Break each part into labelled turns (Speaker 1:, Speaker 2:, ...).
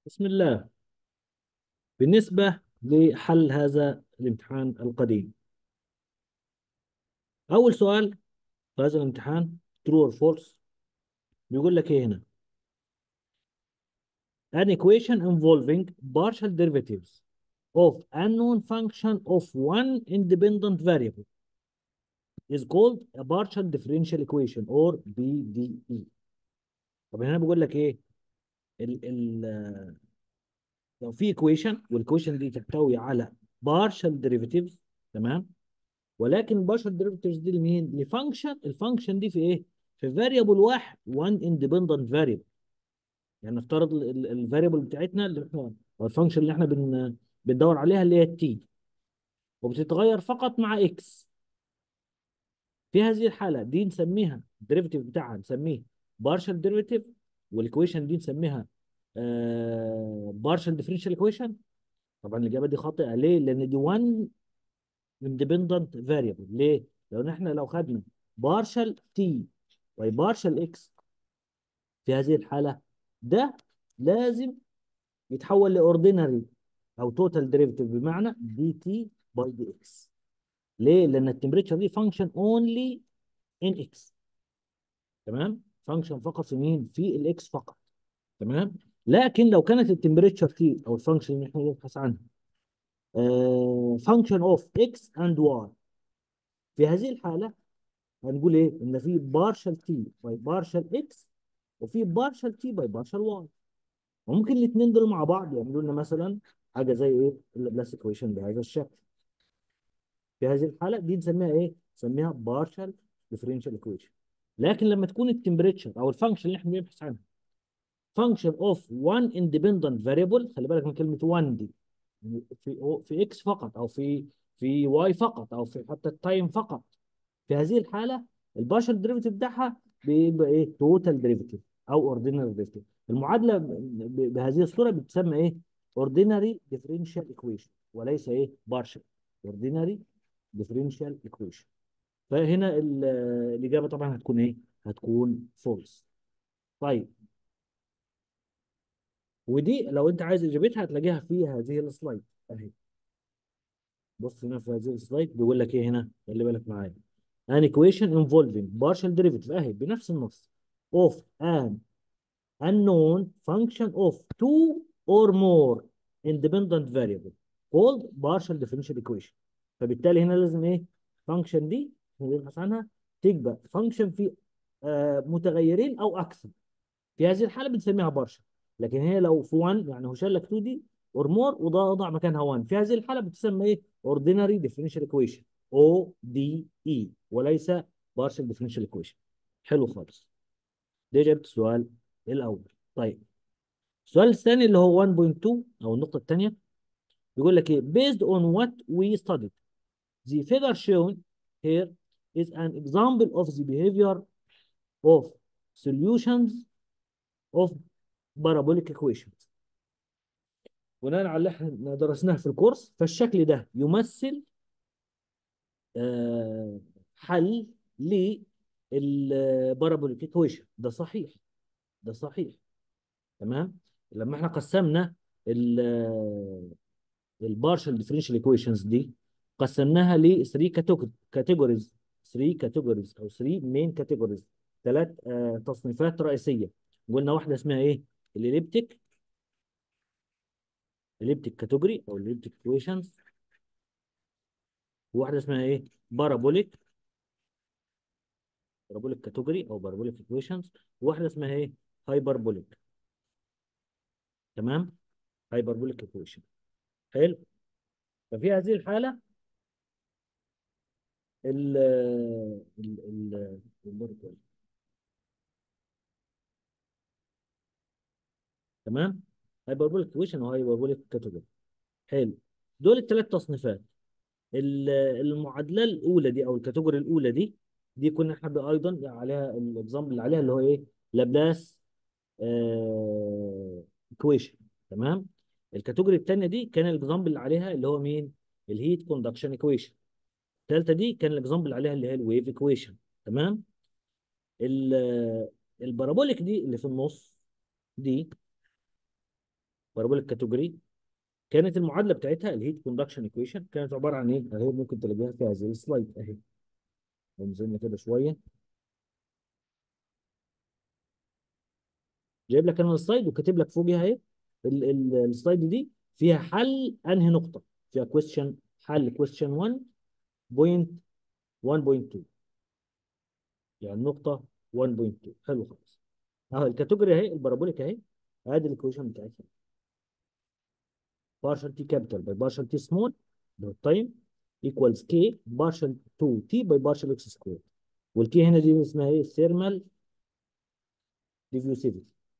Speaker 1: بسم الله بالنسبة لحل هذا الامتحان القديم أول سؤال في هذا الامتحان true or false بيقول لك إيه هنا an equation involving partial derivatives of unknown function of one independent variable is called a partial differential equation or PDE طب هنا بيقول لك إيه ال ال لو في equation والايكويشن دي تحتوي على partial derivatives تمام ولكن البارشال derivatives دي لمين؟ لفانكشن الفانكشن دي في ايه؟ في فاريبل واحد one independent variable يعني نفترض الفاريبل بتاعتنا اللي احنا او الفانكشن اللي احنا بن بندور عليها اللي هي التي وبتتغير فقط مع اكس في هذه الحاله دي نسميها الديريفيتيف بتاعها نسميه بارشال ديريفيتيف والايكويشن دي نسميها بارشال ديفرنشال ايكويشن طبعا الاجابه دي خاطئه ليه؟ لان دي 1 independent variable ليه؟ لو احنا لو خدنا partial t باي partial x في هذه الحالة ده لازم يتحول لاوردينري او توتال ديريفيتيف بمعنى dt باي dx ليه؟ لأن التمبريتشر دي فانكشن اونلي ان اكس تمام؟ فانكشن فقط في مين؟ في الاكس فقط تمام؟ لكن لو كانت التمبريتشر تي او الفانكشن اللي احنا بنبحث عنها فانكشن اوف اكس اند واي في هذه الحالة هنقول ايه؟ ان في بارشال تي باي بارشال اكس وفي بارشال تي باي بارشال واي وممكن الاثنين دول مع بعض يعملوا لنا مثلا حاجه زي ايه؟ اللابلاس ايكويشن بهذا الشكل. في هذه الحاله دي نسميها ايه؟ نسميها بارشال ديفرنشال ايكويشن. لكن لما تكون التمبريتشر او الفانكشن اللي احنا بنبحث عنها فانكشن اوف وان اندبندنت فاريبل خلي بالك من كلمه 1 دي في في اكس فقط او في في واي فقط او في حتى التايم فقط في هذه الحاله البارشال ديريفيتيف بتاعها بيبقى ايه توتال ديريفيتيف او اوردينري ديريفيتيف المعادله بهذه الصوره بتسمى ايه اوردينري ديفرنشال ايكويشن وليس ايه بارشال اوردينري ديفرنشال ايكويشن فهنا الاجابه طبعا هتكون ايه هتكون فولس طيب ودي لو انت عايز اجابتها هتلاقيها في هذه السلايد اهي بص هنا في هذه السلايد بيقول لك ايه هنا خلي بالك معايا an equation involving partial derivative اهي بنفس النص of an unknown function of two or more independent variable called partial differential equation فبالتالي هنا لازم ايه فانكشن دي نبحث عنها تبقى فانكشن في آه متغيرين او اكثر في هذه الحاله بنسميها بارشل لكن هي لو في 1 يعني هو شال لك 2 دي اور مور وده وضع مكانها 1 في هذه الحاله بتسمى ايه اوردينري ديفرنشال ايكويشن او دي اي وليس بارشل ديفرنشال ايكويشن حلو خالص ده اجابه السؤال الاول طيب السؤال الثاني اللي هو 1.2 او النقطه الثانيه بيقول لك ايه based on what we studied the figure shown here is an example of the behavior of solutions of parabolic equations بناء على اللي احنا درسناه في الكورس فالشكل ده يمثل آه حل للبارابوليك ايكويشن ده صحيح ده صحيح تمام لما احنا قسمنا البارشال ديفرنشال ايكويشنز دي قسمناها ل 3 كاتيجوريز 3 كاتيجوريز او 3 مين كاتيجوريز ثلاث آه تصنيفات رئيسيه قلنا واحده اسمها ايه الاليبتيك اليبتيك كاتيجوري او الاليبتيك ايكويشنز وواحده اسمها ايه بارابوليك بارابوليك كاتيجوري او بارابوليك ايكويشنز وواحده اسمها ايه هايبربوليك تمام هايبربوليك ايكويشن حلو ففي هذه الحاله ال ال ال تمام هايبربوليك ايكويشن وهايبربوليك كاتيجوري حلو دول الثلاث تصنيفات المعادله الاولى دي او الكاتيجوري الاولى دي دي كنا احنا ايضا عليها الاكزامبل اللي عليها اللي هو ايه لابلاس ايكويشن تمام الكاتيجوري الثانيه دي كان الاكزامبل اللي عليها اللي هو مين الهيت كوندكشن ايكويشن الثالثه دي كان الاكزامبل اللي عليها اللي هي الويف ايكويشن تمام البارابوليك دي اللي في النص دي بارابوليك كاتيجوري كانت المعادله بتاعتها الهيت كوندكشن ايكويشن كانت عباره عن ايه؟ اهي ممكن تلاقيها في هذه السلايد اهي لو نزلنا كده شويه جايب لك انا السلايد وكاتب لك فوقها اهي ال- ال- السلايد دي فيها حل انهي نقطه فيها كويستشن حل كويستشن 1 بوينت 1.2 يعني نقطه 1.2 حلو خالص اهو الكاتيجوري اهي البارابوليك اهي ادي الايكويشن بتاعتها partial t capital by partial t small اللي هو التايم equals k partial 2 t by partial x squared والكي هنا دي اسمها ايه thermal diffusivity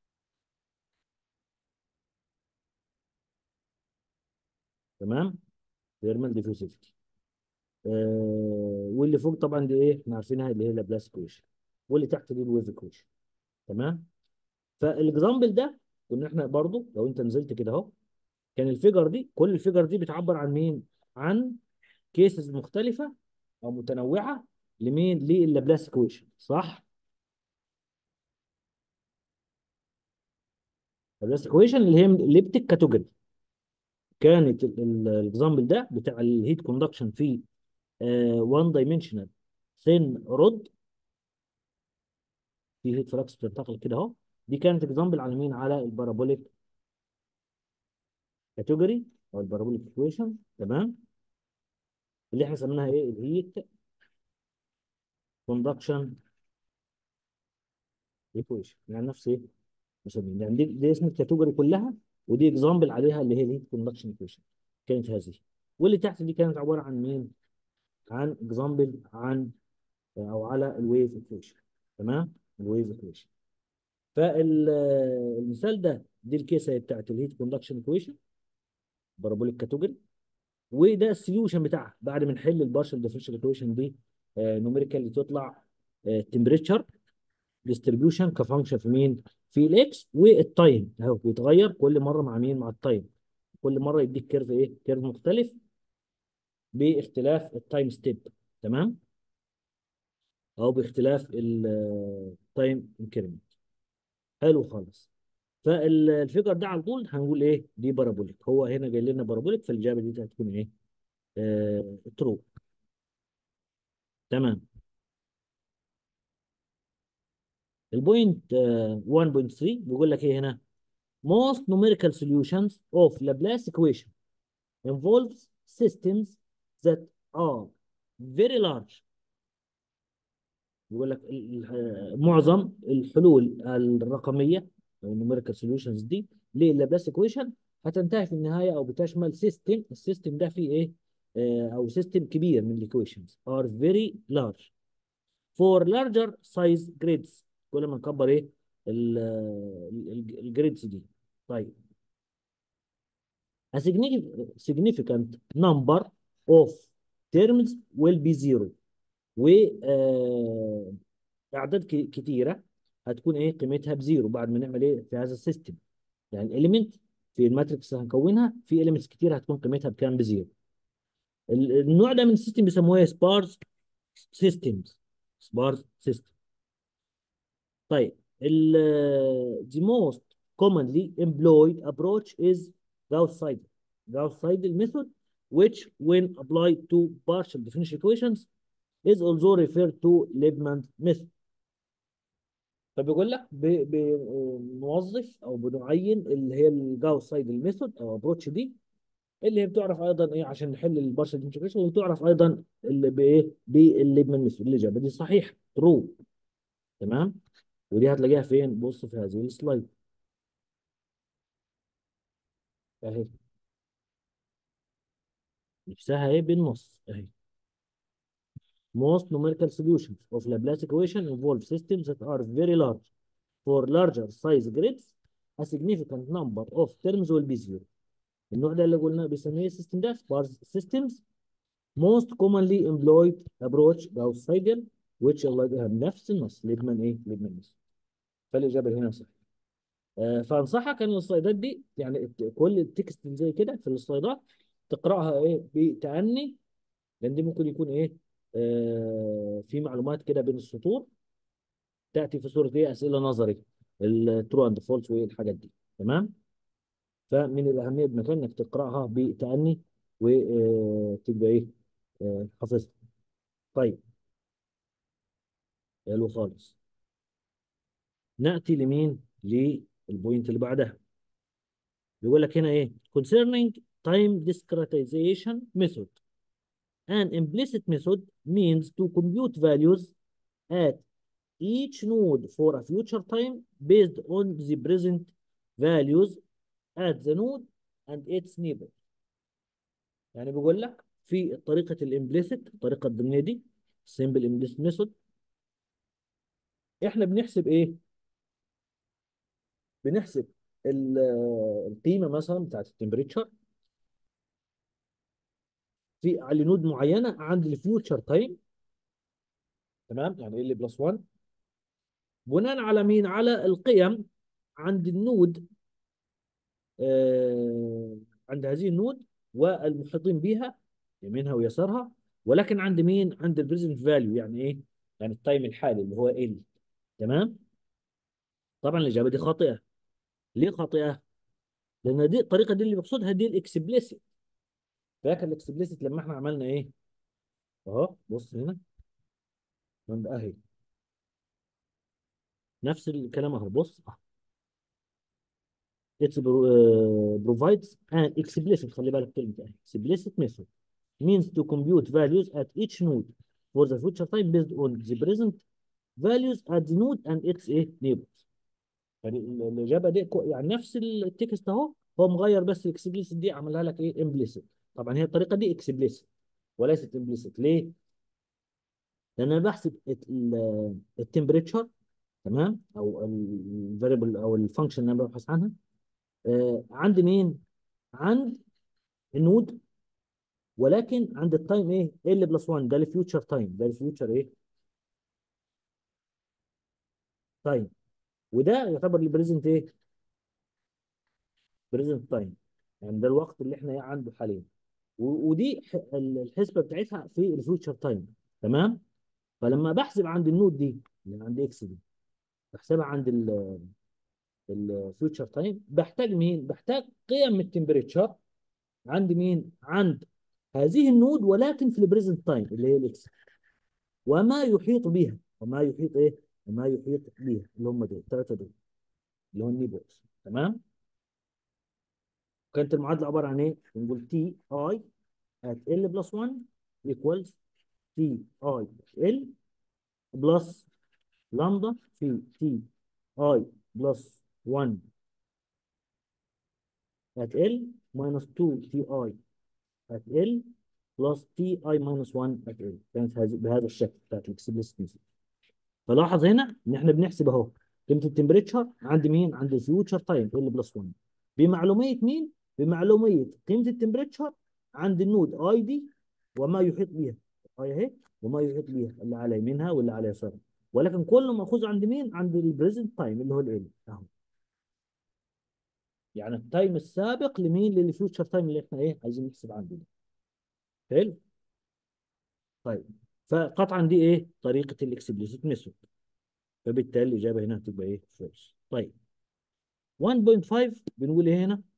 Speaker 1: تمام thermal diffusivity آه واللي فوق طبعا دي ايه احنا عارفينها اللي هي لابلاس equation واللي تحت دي الويف equation تمام فالاكزامبل ده كنا احنا برضو لو انت نزلت كده اهو كان الفيجر دي كل الفيجر دي بتعبر عن مين عن كيسز مختلفه او متنوعه لمين للابلاس equation صح اللابلاس equation اللي هي الليبتيك كاتيجوري كانت الاكزامبل ده بتاع الهيت كوندكشن في 1 دايمنشنال ثين رود في هيت فلكس بتنتقل كده اهو دي كانت اكزامبل على مين على البارابوليك كاتيجوري او البارابوليك ايكويشن تمام اللي احنا سميناها ايه الهيت كوندكشن ايكويشن يعني نفس ايه مسمين يعني دي, دي اسم الكاتيجوري كلها ودي اكزامبل عليها اللي هي الهيت كوندكشن ايكويشن كانت هذه واللي تحت دي كانت عباره عن مين عن اكزامبل عن او على الويف ايكويشن تمام الويف ايكويشن فالمثال ده دي الكيس هي بتاعت الهيت كوندكشن ايكويشن بارابوليك كاتيجوري وده السوليوشن بتاعها بعد ما نحل البارشل ديفرنشال ايكويشن دي نوميريكال تطلع تمبريتشر ديستريبيوشن كفانكشن في مين؟ في الاكس والتايم اهو بيتغير كل مره مع مين؟ مع التايم كل مره يديك كيرف ايه؟ كيرف مختلف باختلاف التايم ستيب تمام؟ او باختلاف التايم انكريمنت حلو خالص فالفيجر ده على طول هنقول ايه؟ دي بارابوليك هو هنا جاي لنا بارابوليك فالاجابه دي هتكون ايه؟ آه ترو تمام البوينت آه 1.3 بيقول لك ايه هنا؟ Most numerical solutions of Laplace equation involves systems that are very large بيقول لك ال- ال- معظم الحلول الرقميه او النوميريكال سوليوشنز دي للابلاس ايكويشن هتنتهي في النهايه او بتشمل سيستم السيستم ده فيه ايه آه، او سيستم كبير من الايكويشنز are very large for larger size grids كل ما نكبر ايه الجريدز دي طيب a significant significant number of terms will be zero و آه، اعداد ك- كتيره هتكون ايه قيمتها بزيرو بعد ما نعمل ايه في هذا السيستم يعني الاليمنت في الماتريكس اللي هنكونها في اليمنتس كتير هتكون قيمتها بكام بزيرو ال- النوع ده من السيستم بيسموه سبارز سيستمز سبارز سيستم طيب ال the most commonly employed approach is Gauss-Seidel Gauss-Seidel method which when applied to partial differential equations is also referred to Liebman method فبيقول لك ب- بنوظف او بنعين اللي هي الجاوس سايدل ميثود او ابروتش دي اللي هي بتعرف ايضا ايه عشان نحل البارشل انتجريشن وبتعرف ايضا اللي بايه بالليبمان ميثود الاجابه دي صحيح ترو تمام ودي هتلاقيها فين بص في هذه السلايد اهي نفسها ايه بالنص اهي Most numerical solutions of Laplace equation involve systems that are very large. For larger size grids, a significant number of terms will be zero. النوع ده اللي قلنا بيسميه system ده sparse systems most commonly employed approach Gauss-Seidel which الله يجيها بنفس النص ليبمان ايه؟ ليبمان النص فالإجابة هنا صح آه فأنصحك إن السلايدات دي يعني الت- كل التكست اللي زي كده في السلايدات تقرأها ايه بتأني لأن دي ممكن يكون ايه آه في معلومات كده بين السطور تأتي في صورة ايه أسئلة نظري الترو اند فولس والحاجات دي تمام فمن الاهميه بمكان انك تقراها بتأني وتبقى ايه آه، حافظها طيب حلو خالص ناتي لمين للبوينت اللي بعدها بيقول لك هنا ايه concerning time discretization method an implicit method means to compute values at each node for a future time based on the present values at the node and its neighbor يعني بيقول لك في طريقة الامبليسيت الطريقة الضمنية دي simple implicit method احنا بنحسب ايه بنحسب ال- القيمة مثلا بتاعت التمبريتشر في على نود معينة عند الفيوتشر تايم تمام يعني ال بلس 1 بناء على مين على القيم عند النود آه عند هذه النود والمحيطين بها يمينها ويسارها ولكن عند مين عند البريزنت فاليو يعني ايه يعني التايم الحالي اللي هو ال تمام طبعا الاجابه دي خاطئه ليه خاطئه لان دي الطريقه دي اللي بقصدها دي الاكسبليسيت فاكر الاكسبليسيت لما احنا عملنا ايه اهو بص هنا من اهي نفس الكلام اهو بص it pro- provides an explicit خلي بالك كلمة explicit method means to compute values at each node for the future time based on the present values at the node and its ايه neighbors يعني ال- الإجابة دي كو- يعني نفس التكست اهو هو مغير بس explicit دي عملها لك ايه implicit طبعا هي الطريقة دي explicit وليست implicit ليه؟ لأن أنا بحسب التمبريتشر تمام أو الفاريبل أو الفانكشن اللي أنا ببحث عنها آه عند مين؟ عند النود ولكن عند التايم ايه ال بلس 1 ده الفيوتشر تايم ده الفيوتشر ايه تايم وده يعتبر البريزنت ايه بريزنت تايم يعني ده الوقت اللي احنا عنده حاليا و- ودي ح- ال- الحسبه بتاعتها في الفيوتشر تايم تمام فلما بحسب عند النود دي اللي عند اكس دي بحسبها عند الفيوتشر تايم بحتاج مين بحتاج قيم من التمبريتشر عند مين عند هذه النود ولكن في البريزنت تايم اللي هي الاكس وما يحيط بها وما يحيط ايه وما يحيط بها اللي هم دول الثلاثه دول اللي هو النيبوكس تمام كانت المعادله عباره عن ايه بنقول تي اي at ال بلس 1 equals تي اي ال بلس لامدا في تي اي بلس 1 at ال minus 2 تي اي at ال بلس تي اي minus 1 at ال كانت هذه بهذا الشكل بتاعت الاكسبلسيت فلاحظ هنا ان احنا بنحسب اهو قيمه التمبريتشر عند مين؟ عند الفيوتشر تايم ال بلس 1 بمعلوميه مين؟ بمعلوميه قيمه التمبريتشر عند النود اي دي وما يحيط بها اي اهي وما يحيط بها اللي على يمينها واللي على يسارها ولكن كله ماخوذ عند مين؟ عند البريزنت تايم اللي هو ال اهو يعني التايم السابق لمين؟ للفيوتشر تايم اللي احنا ايه عايزين نحسب عنده ده حلو؟ طيب فقطعا دي ايه؟ طريقه الاكسبليسيت ميثود فبالتالي الاجابه هنا هتبقى ايه؟ فولس طيب 1.5 بنقول ايه هنا؟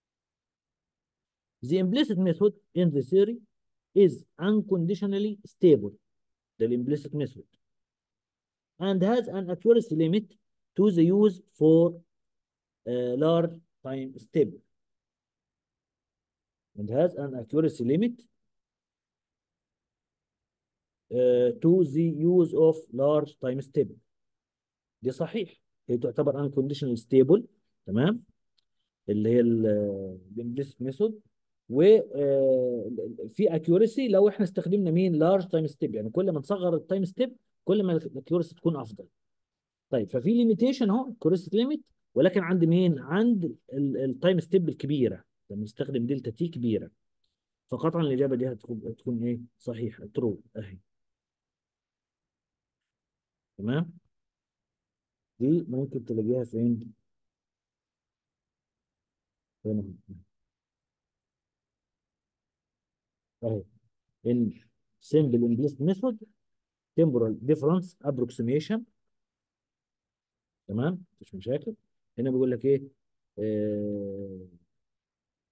Speaker 1: The implicit method in the theory is unconditionally stable the implicit method and has an accuracy limit to the use for uh, large time step and has an accuracy limit uh, to the use of large time step دي صحيح هي تعتبر unconditionally stable تمام اللي هي الامبليسيت ميثود وفي اكيورسي لو احنا استخدمنا مين لارج تايم ستيب يعني كل ما نصغر التايم ستيب كل ما الاكيورسي تكون افضل طيب ففي ليميتيشن اهو اكيورسي ليميت ولكن عند مين عند التايم ستيب الكبيره لما نستخدم دلتا تي كبيره فقطعا الاجابه دي هتكون هتكون ايه صحيحه ترو اهي تمام دي ممكن تلاقيها فين هنا اهي in simple implicit method temporal difference approximation تمام مفيش مشاكل هنا بيقول لك ايه آه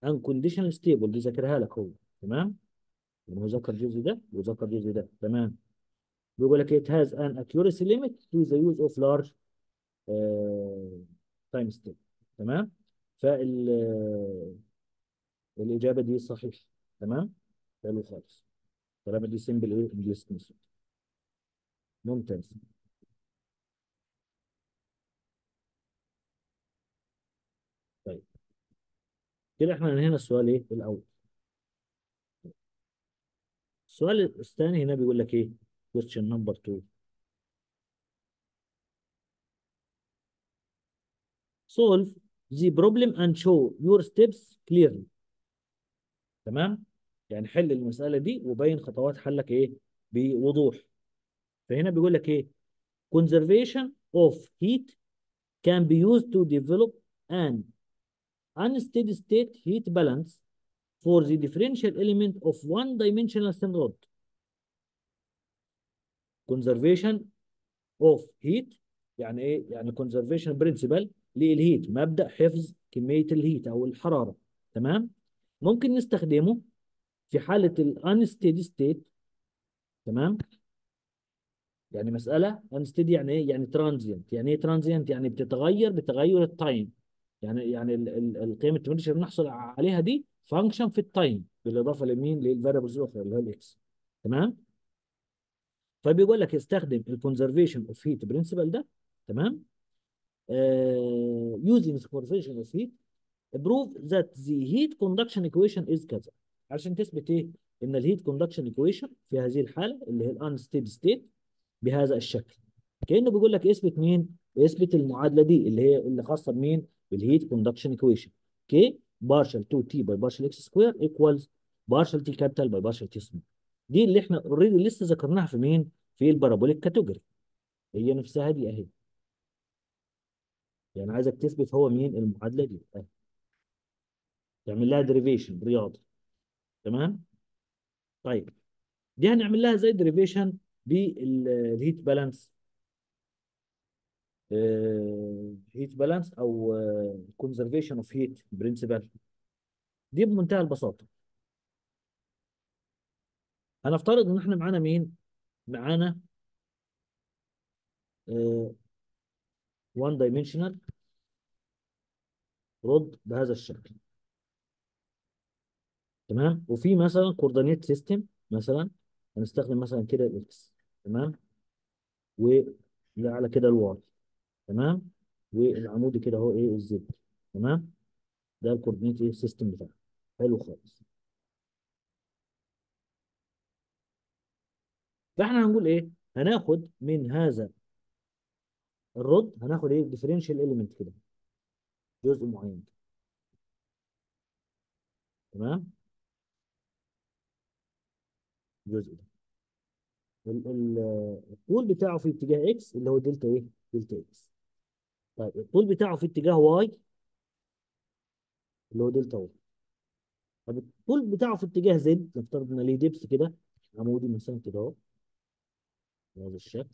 Speaker 1: unconditional stable دي ذاكرها لك هو تمام يعني هو ذكر الجزء ده وذكر الجزء ده تمام بيقول لك it has an accuracy limit to the use of large uh, time step تمام فال الإجابة دي صحيح تمام حلو خالص طالما دي سيمبل ايه انجلش ممتاز طيب كده احنا هنا السؤال ايه الاول السؤال الثاني هنا بيقول لك ايه question number 2 solve the problem and show your steps clearly تمام يعني حل المسألة دي وبين خطوات حلك ايه بوضوح فهنا بيقول لك ايه conservation of heat can be used to develop an unsteady state heat balance for the differential element of one dimensional thin rod conservation of heat يعني ايه يعني conservation principle للهيت مبدأ حفظ كمية الهيت او الحرارة تمام ممكن نستخدمه في حالة ال unsteady state تمام يعني مسألة unsteady يعني ايه يعني transient يعني ايه transient يعني بتتغير بتغير التايم يعني يعني ال- ال- القيم التمرير اللي بنحصل عليها دي فانكشن في التايم بالاضافه لمين للفاريبلز الاخرى اللي هو الاكس تمام فبيقول لك استخدم الكونزرفيشن اوف هيت برنسبل ده تمام يوزنج conservation اوف هيت prove that the heat conduction equation is كذا عشان تثبت ايه ان الهيت كوندكشن ايكويشن في هذه الحاله اللي هي الانستيد ستيت بهذا الشكل كانه بيقول لك اثبت مين اثبت المعادله دي اللي هي اللي خاصه بمين بالهيت كوندكشن ايكويشن كي بارشل 2 تي باي بارشل اكس سكوير ايكوالز بارشل تي كابيتال باي بارشل تي سمول دي اللي احنا اوريدي لسه ذكرناها في مين في البارابوليك كاتيجوري هي نفسها دي اهي يعني عايزك تثبت هو مين المعادله دي اهي تعمل لها ديريفيشن رياضي تمام طيب دي هنعمل لها زي ديريفيشن بالهيت بالانس هيت بالانس او كونزرفيشن اوف هيت برنسبل دي بمنتهى البساطه هنفترض ان احنا معانا مين معانا 1 دايمنشنال رد بهذا الشكل تمام وفي مثلا كوردينيت سيستم مثلا هنستخدم مثلا كده الاكس تمام وعلى كده الواي تمام والعمودي كده هو ايه الزد تمام ده الكوردينيت ايه سيستم بتاعنا حلو خالص فاحنا هنقول ايه هناخد من هذا الرد هناخد ايه ديفرنشال اليمنت كده جزء معين تمام الجزء ده ال- ال- الطول بتاعه في اتجاه اكس اللي هو دلتا ايه دلتا اكس طيب الطول بتاعه في اتجاه واي اللي هو دلتا واي طب الطول بتاعه في اتجاه زد نفترض ان ليه دبس كده عمودي مثلا كده اهو بهذا الشكل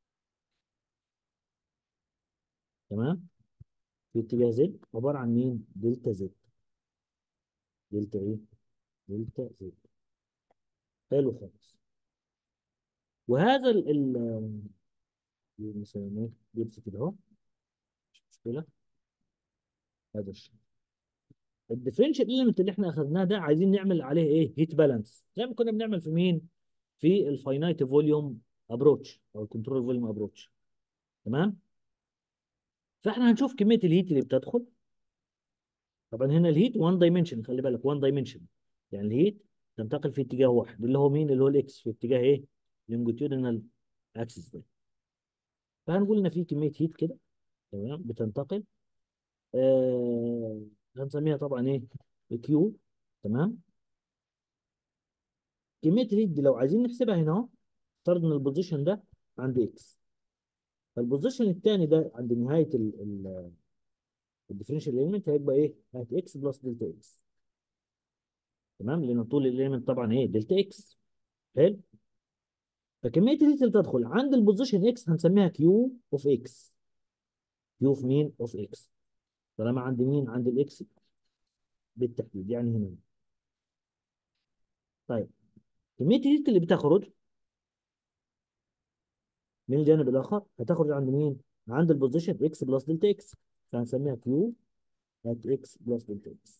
Speaker 1: تمام في اتجاه زد عباره عن مين دلتا زد دلتا ايه دلتا زد حلو خالص وهذا ال ال مثلا ايه دبس كده اهو مش مشكله هذا الشكل الديفرنشال اليمنت اللي احنا اخذناه ده عايزين نعمل عليه ايه هيت بالانس زي ما كنا بنعمل في مين في الفاينايت فوليوم ابروتش او الكنترول فوليوم ابروتش تمام فاحنا هنشوف كميه الهيت اللي بتدخل طبعا هنا الهيت 1 دايمنشن خلي بالك 1 دايمنشن يعني الهيت تنتقل في اتجاه واحد اللي هو مين اللي هو الاكس في اتجاه ايه لونجيتيودينال اكسس ده فهنقول ان في كميه هيت كده تمام بتنتقل آه هنسميها طبعا ايه كيو تمام كميه الهيت دي لو عايزين نحسبها هنا اهو افترض ان البوزيشن ده عند اكس فالبوزيشن الثاني ده عند نهايه الديفرنشال اليمنت هيبقى ايه؟ هات اكس بلس دلتا اكس تمام لان طول الاليمنت طبعا ايه؟ دلتا اكس حلو فكميه الهيت اللي تدخل عند البوزيشن اكس هنسميها كيو اوف اكس كيو اوف مين؟ اوف اكس طالما عند مين؟ عند الاكس بالتحديد يعني هنا طيب كميه الهيت اللي بتخرج من الجانب الاخر هتخرج عند مين عند البوزيشن اكس بلس دلتا اكس فهنسميها كيو ات اكس بلس دلتا اكس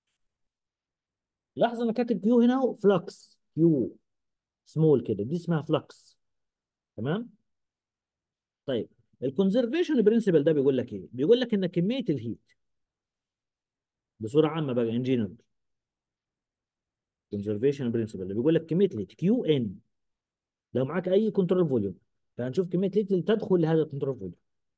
Speaker 1: لاحظ انا كاتب كيو هنا فلكس كيو سمول كده دي اسمها فلكس تمام طيب الكونزرفيشن برنسبل ده بيقول لك ايه بيقول لك ان كميه الهيت بصوره عامه بقى ان جنرال كونزرفيشن برنسبل اللي بيقول لك كميه الهيت كيو ان لو معاك اي كنترول فوليوم فهنشوف كميه الهيت اللي تدخل لهذا الكنترول فوليوم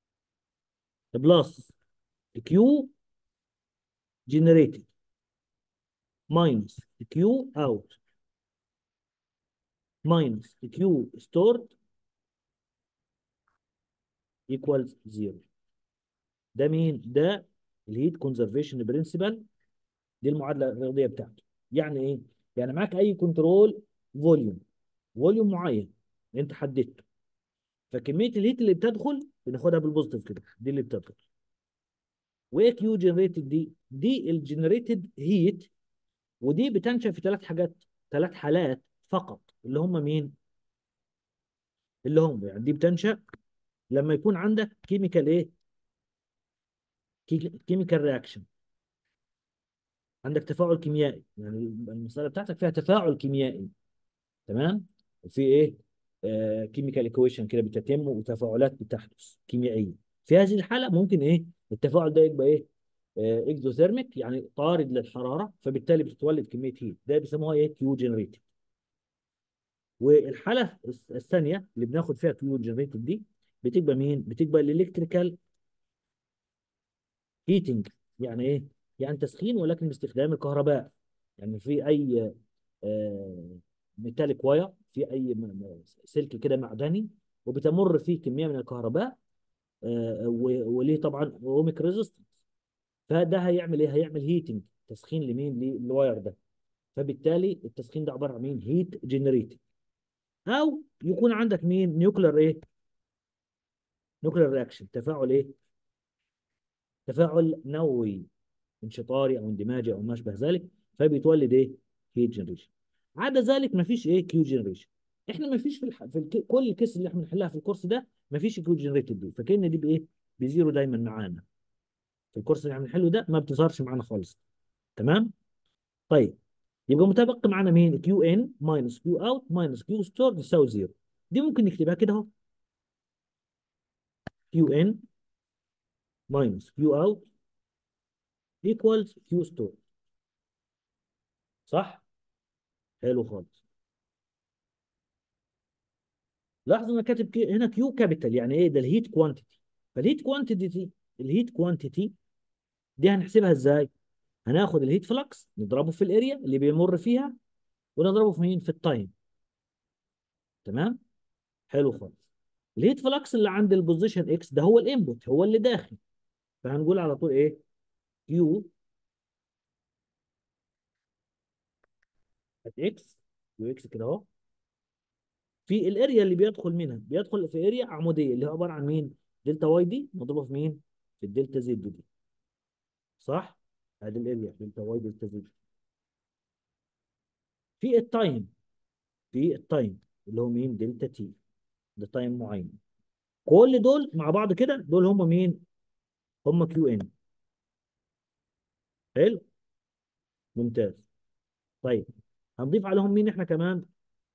Speaker 1: بلس كيو جنريتد ماينس كيو اوت ماينس كيو ستورد ايكوالز زيرو ده مين ده الهيت كونزرفيشن برنسبل دي المعادله الرياضيه بتاعته يعني ايه يعني معاك اي كنترول فوليوم فوليوم معين انت حددته فكميه الهيت اللي بتدخل بناخدها بالبوزيتيف كده دي اللي بتدخل وايه كيو جنريتد دي دي الجنريتد هيت ودي بتنشا في ثلاث حاجات ثلاث حالات فقط اللي هم مين اللي هم يعني دي بتنشا لما يكون عندك كيميكال ايه كيميكال رياكشن عندك تفاعل كيميائي يعني المساله بتاعتك فيها تفاعل كيميائي تمام وفي ايه آه كيميكال ايكويشن كده بتتم وتفاعلات بتحدث كيميائيه في هذه الحاله ممكن ايه التفاعل ده يبقى ايه آه اكزوثيرميك يعني طارد للحراره فبالتالي بتتولد كميه هيت ده بيسموها ايه كيو جنريتد والحاله الثانيه اللي بناخد فيها كيو جنريتد دي بتبقى مين بتبقى الالكتريكال هيتنج يعني ايه يعني تسخين ولكن باستخدام الكهرباء يعني في اي آه ميتاليك واير في اي سلك كده معدني وبتمر فيه كميه من الكهرباء آه وليه طبعا اوميك ريزيستنس فده هيعمل ايه هيعمل هيتنج تسخين لمين للواير ده فبالتالي التسخين ده عباره عن مين هيت جنريتد او يكون عندك مين نيوكلير ايه نيوكلير رياكشن تفاعل ايه تفاعل نووي انشطاري او اندماجي او ما شابه ذلك فبيتولد ايه هيت جنريشن عدا ذلك مفيش ايه كيو جنريشن احنا مفيش في, الح... في الك... كل الكيس اللي احنا بنحلها في الكورس ده مفيش كيو جنريتد دي فكان دي بايه بزيرو دايما معانا في الكورس اللي احنا بنحله ده ما بتظهرش معانا خالص تمام طيب يبقى متبقي معانا مين كيو ان ماينس كيو اوت ماينس كيو ستور تساوي زيرو دي ممكن نكتبها كده اهو كيو ان ماينس كيو اوت equals كيو ستور صح حلو خالص لاحظ انا كاتب كي هنا كيو كابيتال يعني ايه ده الهيت كوانتيتي فالهيت كوانتيتي الهيت كوانتيتي دي هنحسبها ازاي هناخد الهيت فلكس نضربه في الاريا اللي بيمر فيها ونضربه في مين في التايم تمام حلو خالص الهيت فلكس اللي عند البوزيشن اكس ده هو الانبوت هو اللي داخل فهنقول على طول ايه كيو ات اكس كيو اكس كده اهو في الاريا اللي بيدخل منها بيدخل في اريا عموديه اللي هو عباره عن مين دلتا واي دي مضروبه في مين في الدلتا زد دي صح ادي الاريا دلتا واي دلتا زد في التايم في التايم اللي هو مين دلتا تي ده تايم معين كل دول مع بعض كده دول هم مين هم كيو ان حلو ممتاز طيب هنضيف عليهم مين احنا كمان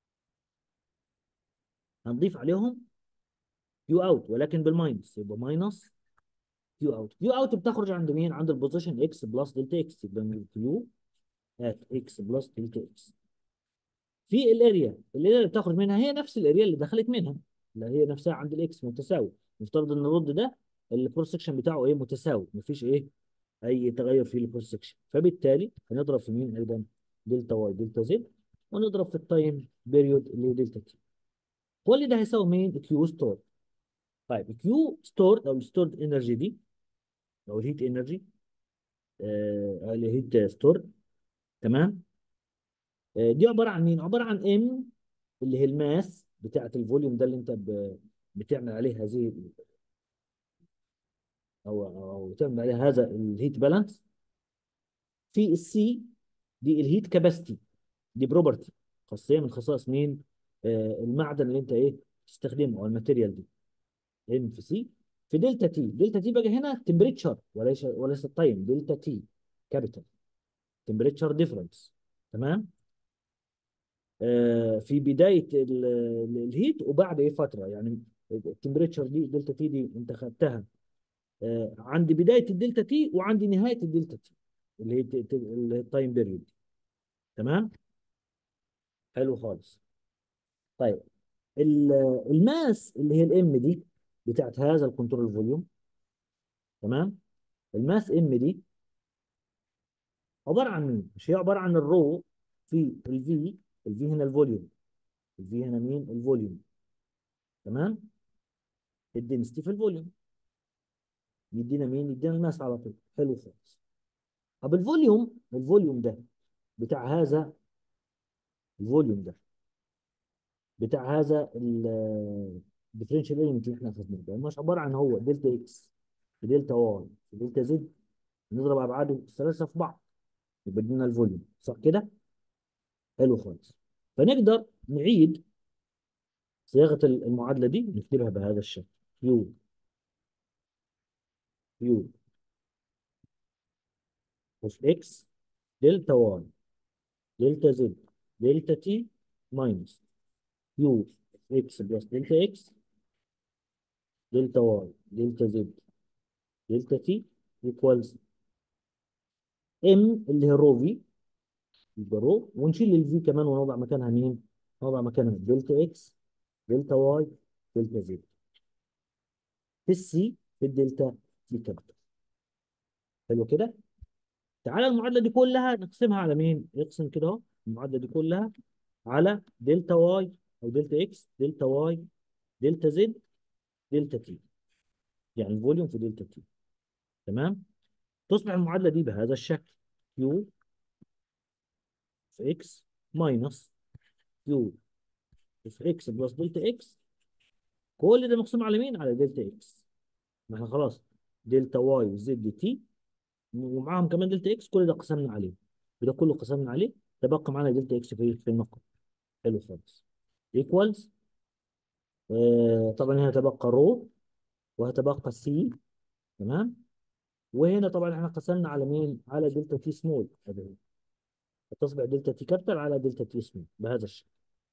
Speaker 1: هنضيف عليهم كيو اوت ولكن بالماينس يبقى ماينس كيو اوت كيو اوت بتخرج عند مين عند البوزيشن اكس بلس دلتا اكس يبقى كيو ات اكس بلس دلتا اكس في الاريا الاريا اللي بتخرج منها هي نفس الاريا اللي دخلت منها اللي هي نفسها عند الاكس متساوي نفترض ان الرد ده الكروس سكشن بتاعه ايه متساوي مفيش ايه اي تغير في الكروس سكشن فبالتالي هنضرب في مين ايضا دلتا واي دلتا زد ونضرب في التايم بيريود اللي هي دلتا تي كل ده هيساوي مين كيو ستور طيب كيو ستور او الستورد انرجي دي او الهيت انرجي آه الهيت ستور تمام آه دي عباره عن مين عباره عن ام اللي هي الماس بتاعه الفوليوم ده اللي انت ب... بتعمل عليه هذه او او تعمل عليه هذا الهيت بالانس في السي دي الهيت كاباسيتي دي بروبرتي خاصيه من خصائص مين آه المعدن اللي انت ايه تستخدمه او الماتيريال دي ام في سي في دلتا تي دلتا تي بقى هنا تمبريتشر وليس وليس التايم دلتا تي كابيتال تمبريتشر ديفرنس تمام آه في بدايه ال- ال- الهيت وبعد ايه فتره يعني التمبريتشر دي دلتا تي دي انت خدتها آه عند بدايه الدلتا تي وعند نهايه الدلتا تي اللي هي ت- ت- اللي هي التايم بيريود تمام حلو خالص طيب ال- الماس اللي هي الام دي بتاعت هذا الكنترول فوليوم تمام الماس ام دي عباره عن مين؟ مش هي عباره عن الرو في الفي الفي هنا الفوليوم الفي هنا مين؟ الفوليوم تمام؟ الدنسيتي في الفوليوم يدينا مين؟ يدينا الماس على طول حلو خالص طب الفوليوم الفوليوم ده بتاع هذا الفوليوم ده بتاع هذا الديفرنشال ايلمنت اللي احنا خدناه ده مش عباره عن هو دلتا اكس في دلتا واي في دلتا زد نضرب ابعاده الثلاثه في بعض يبقى ادينا الفوليوم صح كده؟ حلو خالص فنقدر نعيد صياغه المعادله دي نكتبها بهذا الشكل يو يو اوف اكس دلتا واي دلتا زد دلتا تي ماينس يو اكس بلس دلتا اكس دلتا واي دلتا زد دلتا تي ايكوالز ام اللي هي رو في يبقى رو ونشيل الفي كمان ونوضع مكانها مين؟ نوضع مكانها دلتا اكس دلتا واي دلتا زد في السي في الدلتا تي كابيتال حلو كده؟ تعالى المعادله دي كلها نقسمها على مين؟ اقسم كده اهو المعادله دي كلها على دلتا واي او دلتا اكس دلتا واي دلتا زد دلتا تي يعني الفوليوم في دلتا تي تمام؟ تصبح المعادله دي بهذا الشكل كيو في اكس ماينس كيو في اكس بلس دلتا اكس كل ده مقسوم على مين؟ على دلتا اكس ما احنا خلاص دلتا واي وزد تي ومعاهم كمان دلتا اكس كل ده قسمنا عليه وده كله قسمنا عليه تبقى معانا دلتا اكس في في النقط حلو خالص ايكوالز آه طبعا هنا تبقى رو وهتبقى سي تمام وهنا طبعا احنا قسمنا على مين؟ على دلتا تي سمول هذه تصبح دلتا تي كابيتال على دلتا تي سمول بهذا الشكل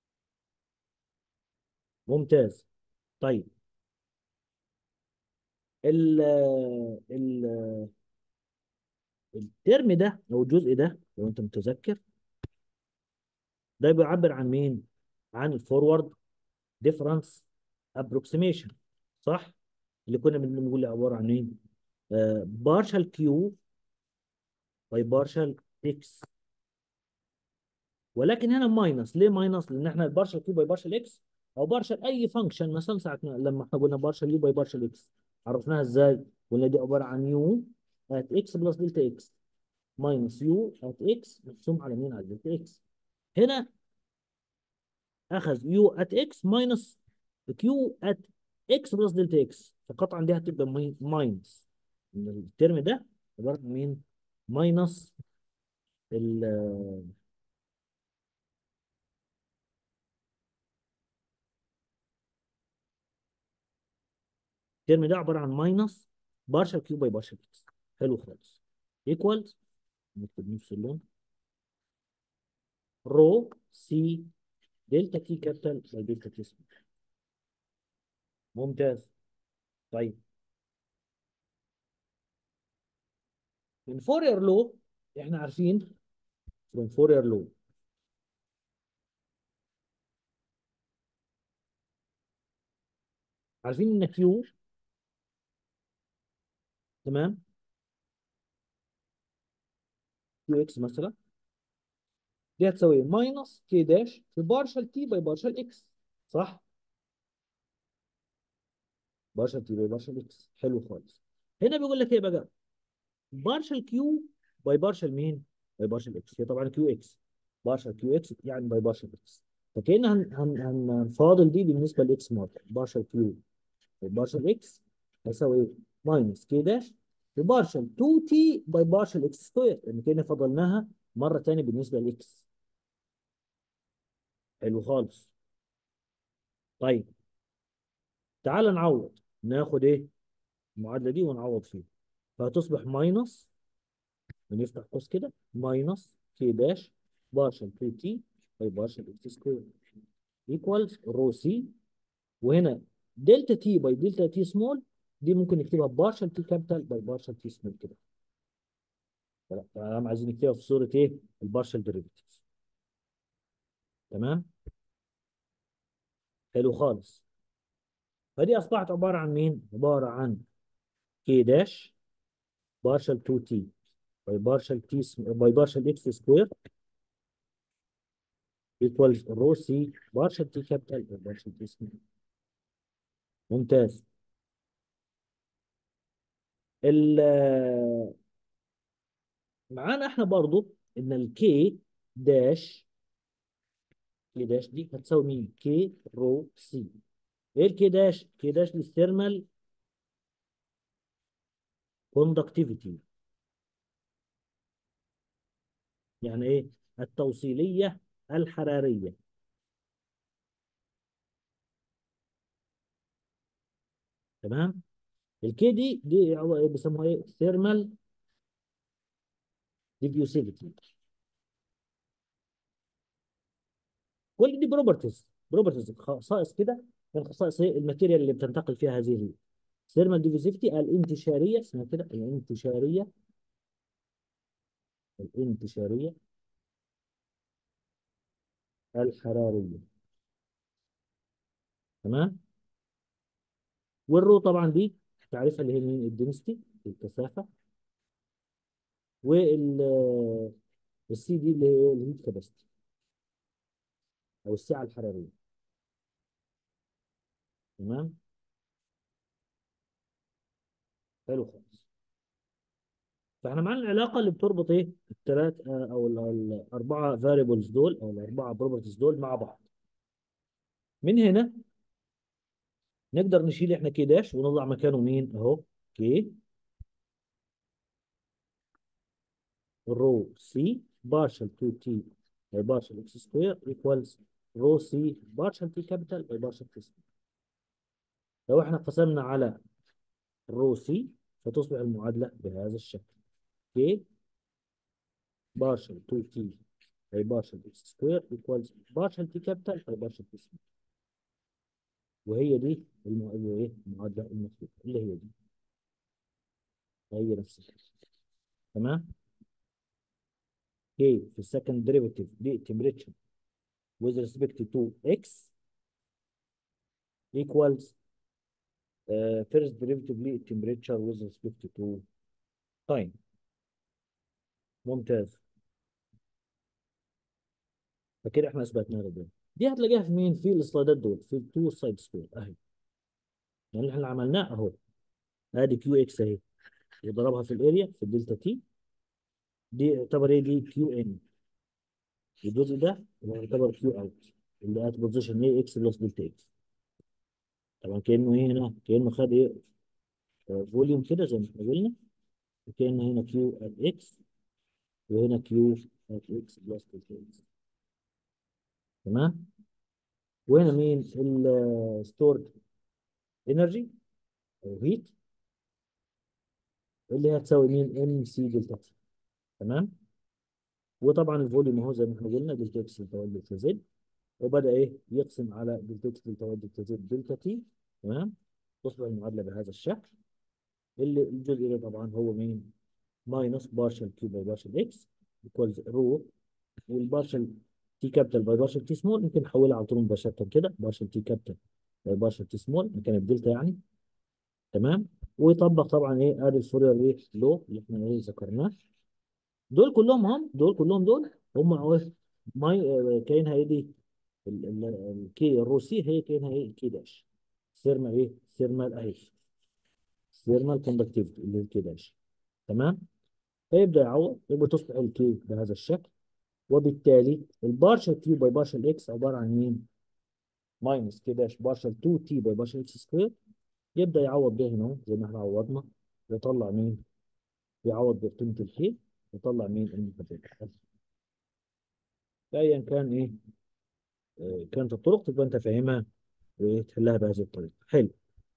Speaker 1: ممتاز طيب ال ال الترم ده او الجزء ده لو انت متذكر ده بيعبر عن مين؟ عن الفورورد ديفرنس ابروكسيميشن صح؟ اللي كنا بنقول عباره عن مين؟ بارشال كيو باي بارشال اكس ولكن هنا ماينس ليه ماينس؟ لان احنا البارشال كيو باي بارشال اكس او بارشال اي فانكشن مثلا ساعه ما- لما احنا قلنا بارشال يو باي بارشال اكس عرفناها ازاي؟ قلنا دي عباره عن يو ات اكس بلس دلتا اكس ماينس يو ات اكس مقسوم على مين؟ على دلتا اكس هنا اخذ يو ات اكس ماينس كيو ات اكس بلس دلتا اكس فقطعا دي هتبقى ماي- ماينس إن الترم ده عباره عن مين؟ ماينس ال الترم ده عباره عن ماينس بارشل كيو باي بارشل اكس حلو خالص ايكوالز نكتب نفس اللون رو سي دلتا تي كابيتال باي دلتا تي سمول ممتاز طيب من فورير لو احنا عارفين من فورير لو عارفين ان كيو تمام كيو اكس مثلا دي هتساوي ماينس كي داش في بارشل تي باي بارشل اكس صح؟ بارشل تي باي بارشل اكس حلو خالص هنا بيقول لك ايه بقى؟ بارشل كيو باي بارشل مين؟ باي بارشل اكس هي طبعا كيو اكس بارشل كيو اكس يعني باي بارشل اكس فكأن هن هن هن هنفاضل دي بالنسبه لاكس مرة بارشل كيو باي بارشل اكس هيساوي ايه؟ ماينس كي داش في بارشل 2 تي باي بارشل اكس سكوير لان كده فضلناها مره ثانيه بالنسبه للاكس حلو خالص طيب تعال نعوض ناخد ايه المعادله دي ونعوض فيها فهتصبح ماينس ونفتح قوس كده ماينس كي داش بارشل 2 تي باي بارشل اكس سكوير ايكوالز رو سي وهنا دلتا تي باي دلتا تي سمول دي ممكن نكتبها بارشل تي كابيتال باي بارشل تي سمول كده تمام عايزين نكتبها في صوره ايه البارشل ديريفيتيف تمام حلو خالص فدي اصبحت عباره عن مين عباره عن كي داش بارشل 2 تي باي بارشل تي باي بارشل اكس سكوير equals رو سي بارشل تي كابيتال باي بارشل تي سمول ممتاز ال معانا احنا برضو ان الكي داش كي داش دي هتساوي مين كي رو سي ايه الكي داش كي داش دي الثيرمال كوندكتيفيتي يعني ايه التوصيليه الحراريه تمام الكي دي دي عو- بيسموها ايه ثيرمال ديفيوسيفيتي كل دي بروبرتيز بروبرتيز خصائص كده من خصائص ايه الماتيريال اللي بتنتقل فيها هذه الهيت ثيرمال ديفيوسيفيتي الانتشاريه اسمها كده الانتشاريه الانتشاريه الحراريه تمام والرو طبعا دي تعرفها اللي هي مين الدنستي الكثافه وال السي دي اللي هي الهيت كاباسيتي او السعه الحراريه تمام حلو خالص فاحنا معانا العلاقه اللي بتربط ايه الثلاث او ال- الاربعه فاريبلز دول او الاربعه بروبرتيز دول مع بعض من هنا نقدر نشيل احنا كي داش ونضع مكانه مين اهو كي رو سي بارشل 2 تي باي بارشل اكس سكوير ايكوالز رو سي بارشل تي كابيتال باي بارشل تي سمول لو احنا قسمنا على رو سي فتصبح المعادله بهذا الشكل كي بارشل 2 تي باي بارشل اكس سكوير ايكوالز بارشل تي كابيتال باي بارشل تي سمول وهي دي الم- اللي ايه المعادله المطلوبه اللي هي دي هي نفس الشيء تمام كي في السكند ديريفيتيف دي temperature with respect to x equals uh, first derivative ليه temperature with respect to time ممتاز فكده احنا اثبتنا ده دي هتلاقيها في مين في السلايدات دول في التو سايد سكوير اهي يعني اللي احنا عملناه اهو ادي كيو اكس اهي وضربها في الاريا في الدلتا تي دي يعتبر ايه دي كيو ان الجزء ده اللي يعتبر كيو اوت اللي ات بوزيشن ايه اكس بلس دلتا اكس طبعا كانه ايه هنا كانه خد ايه فوليوم كده زي ما احنا قلنا وكان هنا كيو ات اكس وهنا كيو ات اكس بلس دلتا اكس تمام وهنا مين الستورد انرجي او هيت اللي هتساوي مين ام سي دلتا تي تمام وطبعا الفوليوم اهو زي ما احنا قلنا دلتا اكس دلتا واي دلتا زد وبدا ايه يقسم على دلتا اكس دلتا واي دلتا زد دلتا تي تمام تصبح المعادله بهذا الشكل اللي الجزء ده طبعا هو مين ماينس بارشل كيو باي بارشل اكس ايكوالز رو والبارشل تي كابيتال باي بارشل تي سمول ممكن نحولها على طول مباشره كده بارشل تي كابيتال باي بارشل تي سمول مكان الدلتا يعني تمام ويطبق طبعا ايه ادي الفورير ايه لو اللي احنا ايه ذكرناه دول كلهم هم دول كلهم دول هم ايه ماي آه، كاينها ايه دي ال- ال- الكي الروسي هي كاينها ايه الكي داش ثيرمال ايه ثيرمال اهي ثيرمال كوندكتيفيتي اللي هي الكي داش تمام فيبدا يعوض يبقى تصبح الكي بهذا الشكل وبالتالي البارشل كيو باي بارشل اكس عباره عن مين؟ ماينس كي داش بارشل 2 تي باي بارشل اكس سكوير يبدا يعوض ده هنا اهو زي ما احنا عوضنا يطلع مين؟ يعوض بقيمه الكي ويطلع مين المحدد فايا كان ايه آه، كانت الطرق تبقى انت فاهمها وتحلها بهذه الطريقه حلو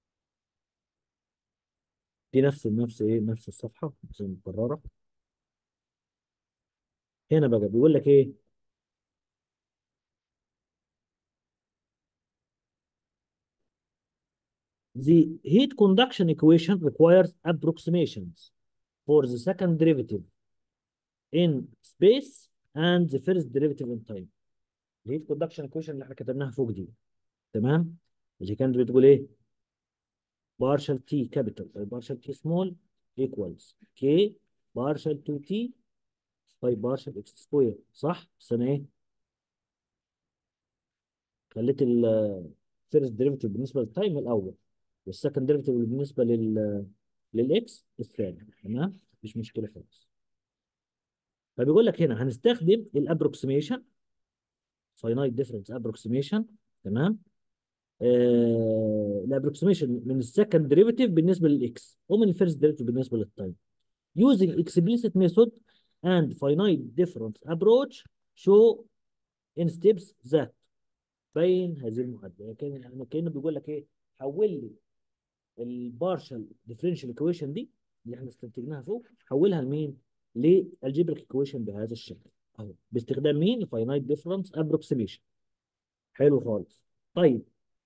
Speaker 1: دي نفس نفس ايه نفس الصفحه زي مكرره هنا بقى بيقول لك ايه The heat conduction equation requires approximations for the second derivative in space and the first derivative in time. الهيت conduction equation اللي احنا كتبناها فوق دي تمام اللي كانت بتقول ايه partial t capital partial t small equals k partial 2t by partial x square صح بس انا ايه خليت ال first derivative بالنسبه للتايم الاول والسكند ديريفيتيف بالنسبه لل للاكس الثاني تمام مفيش مشكله خالص فبيقول لك هنا هنستخدم الابروكسيميشن فاينايت ديفرنس ابروكسيميشن تمام آه الابروكسيميشن من السكند ديريفيتيف بالنسبه للاكس ومن الفيرست ديريفيتيف بالنسبه للتايم using explicit method and finite difference approach show in steps that بين هذه المعادله كان كانه بيقول لك ايه حول لي البارشال ديفرنشال ايكويشن دي اللي احنا استنتجناها فوق حولها لمين؟ للجبريك ايكويشن بهذا الشكل اهو باستخدام مين؟ الفاينايت ديفرنس ابروكسيميشن حلو خالص طيب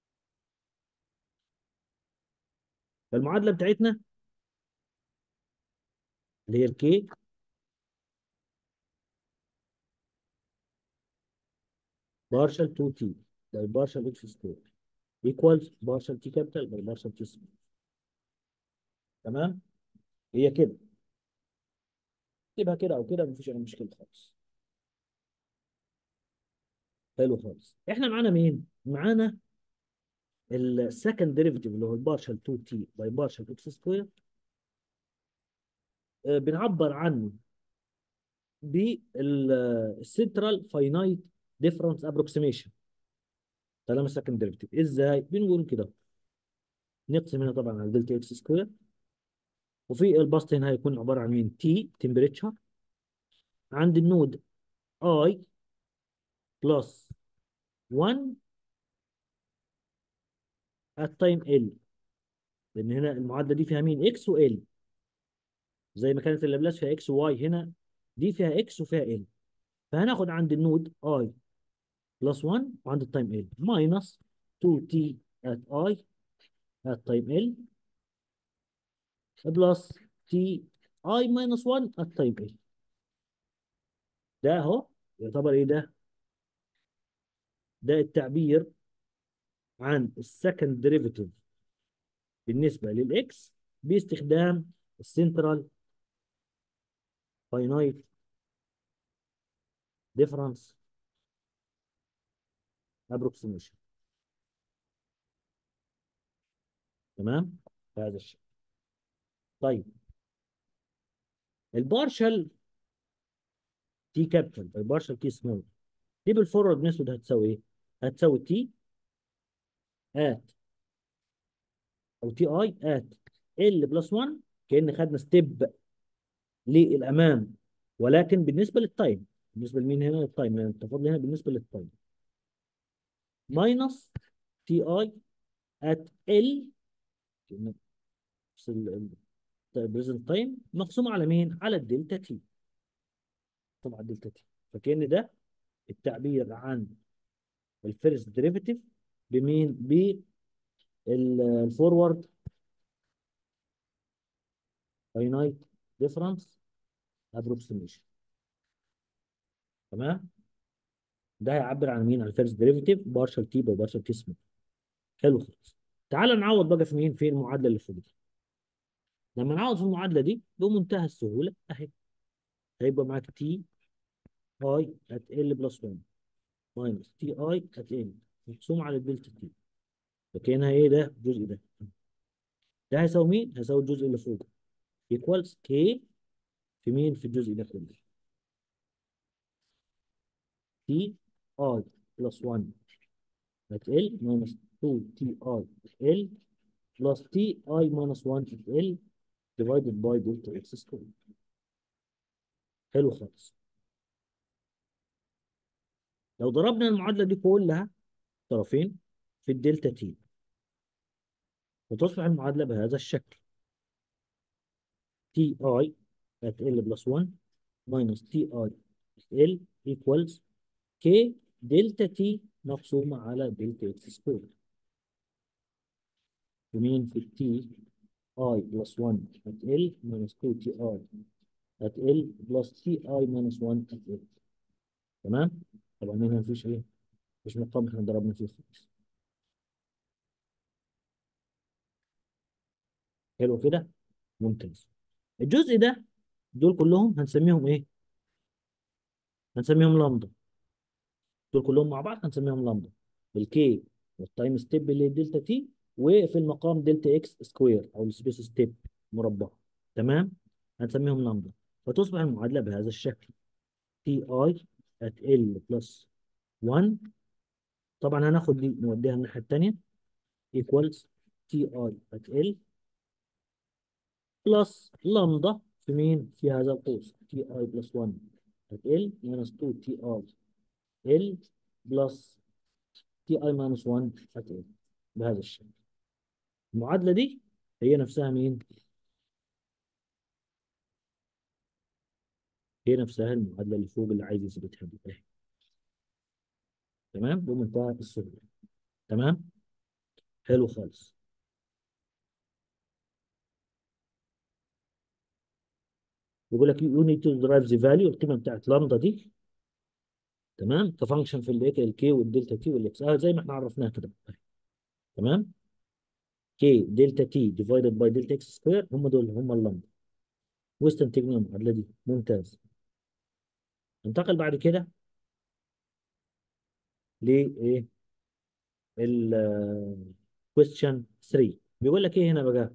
Speaker 1: فالمعادله بتاعتنا اللي هي الكي بارشال 2 تي باي بارشال اتش سكوير equals partial t capital by partial t small تمام هي كده تبقى كده او كده مفيش اي مشكله خالص حلو خالص احنا معانا مين معانا السكند ديريفيتيف اللي هو البارشال 2 تي باي بارشال اكس سكوير بنعبر عنه بالسنترال فاينايت ديفرنس ابروكسيميشن طالما سكند ديريفيتيف ازاي بنقول كده نقسم هنا طبعا على دلتا اكس سكوير وفي البسط هنا هيكون عباره عن مين تي تمبريتشر عند النود اي بلس 1 التايم ال لان هنا المعادله دي فيها مين اكس وال زي ما كانت اللابلاس فيها اكس وواي هنا دي فيها اكس وفيها ال فهناخد عند النود اي بلس 1 وعند التايم ال ماينس 2 تي ات اي ات تايم ال بلس تي اي ماينس 1 ات تايم ال ده اهو يعتبر ايه ده؟ ده التعبير عن السكند ديريفيتيف بالنسبه للاكس باستخدام السنترال فاينايت ديفرنس ابروكسيميشن تمام بهذا الشكل طيب البارشل تي كابيتال البارشل تي سمول دي بالفورورد ميثود هتساوي ايه؟ هتساوي تي ات او تي اي ات ال بلس 1 كأن خدنا ستيب للامام ولكن بالنسبه للتايم بالنسبه لمين هنا للتايم يعني التفاضل هنا بالنسبه للتايم ماينس تي اي ات ال البريزنت تايم مقسوم على مين؟ على الدلتا تي طبعا الدلتا تي فكأن ده التعبير عن الفيرست ديريفيتيف بمين؟ بالفورورد فاينايت ديفرنس ابروكسيميشن تمام؟ ده هيعبر عن مين؟ عن الفيرست ديريفيتيف بارشال تي باي بارشال تي سمول حلو خالص تعال نعوض بقى في مين؟ في المعادله اللي فوق دي لما نعوض في المعادله دي بمنتهى السهوله اهي هيبقى معاك تي اي ات ال بلس 1 ماينس تي اي ات ال مقسوم على الدلتا تي فكانها ايه ده الجزء ده ده هيساوي مين؟ هيساوي الجزء اللي فوق ايكوالز كي في مين؟ في الجزء ده كله تي اي بلس 1 ات ال ماينس 2 تي اي ات ال بلس تي اي ماينس 1 ات ال divided by delta x squared حلو خالص لو ضربنا المعادله دي كلها طرفين في الدلتا تي وتصبح المعادله بهذا الشكل تي اي at ال بلس 1 minus تي اي ال equals كي دلتا تي مقسومه على دلتا اكس سكوير يمين في التي اي بلس 1 at ال minus 2 تي اي at ال بلس تي اي minus 1 at ال تمام طبعا هنا مفيش ايه مش مقام احنا ضربنا فيه خالص حلو كده ممتاز الجزء ده دول كلهم هنسميهم ايه هنسميهم لامدا دول كلهم مع بعض هنسميهم لامدا الكي والتايم ستيب اللي هي دلتا تي وفي المقام دلتا اكس سكوير او السبيس ستيب مربع تمام هنسميهم لامدا فتصبح المعادله بهذا الشكل تي اي ات ال بلس 1 طبعا هناخد دي نوديها الناحيه الثانيه equals تي اي ات ال بلس لامدا في مين في هذا القوس تي اي بلس 1 ات ال minus 2 تي اي ال بلس تي اي minus 1 ات ال بهذا الشكل المعادله دي هي نفسها مين هي نفسها المعادله اللي فوق اللي عايز يثبتها دي اهي تمام بمنتهى السهوله تمام حلو خالص يقول لك يو نيد تو درايف ذا فاليو القيمه بتاعت لامدا دي تمام كفانكشن في الايه الكي والدلتا تي والاكس اه زي ما احنا عرفناها كده تمام كي دلتا تي ديفايدد باي دلتا اكس سكوير هم دول هم اللامدا واستنتجنا المعادله دي ممتاز ننتقل بعد كده لايه ال question 3 بيقول لك ايه هنا بقى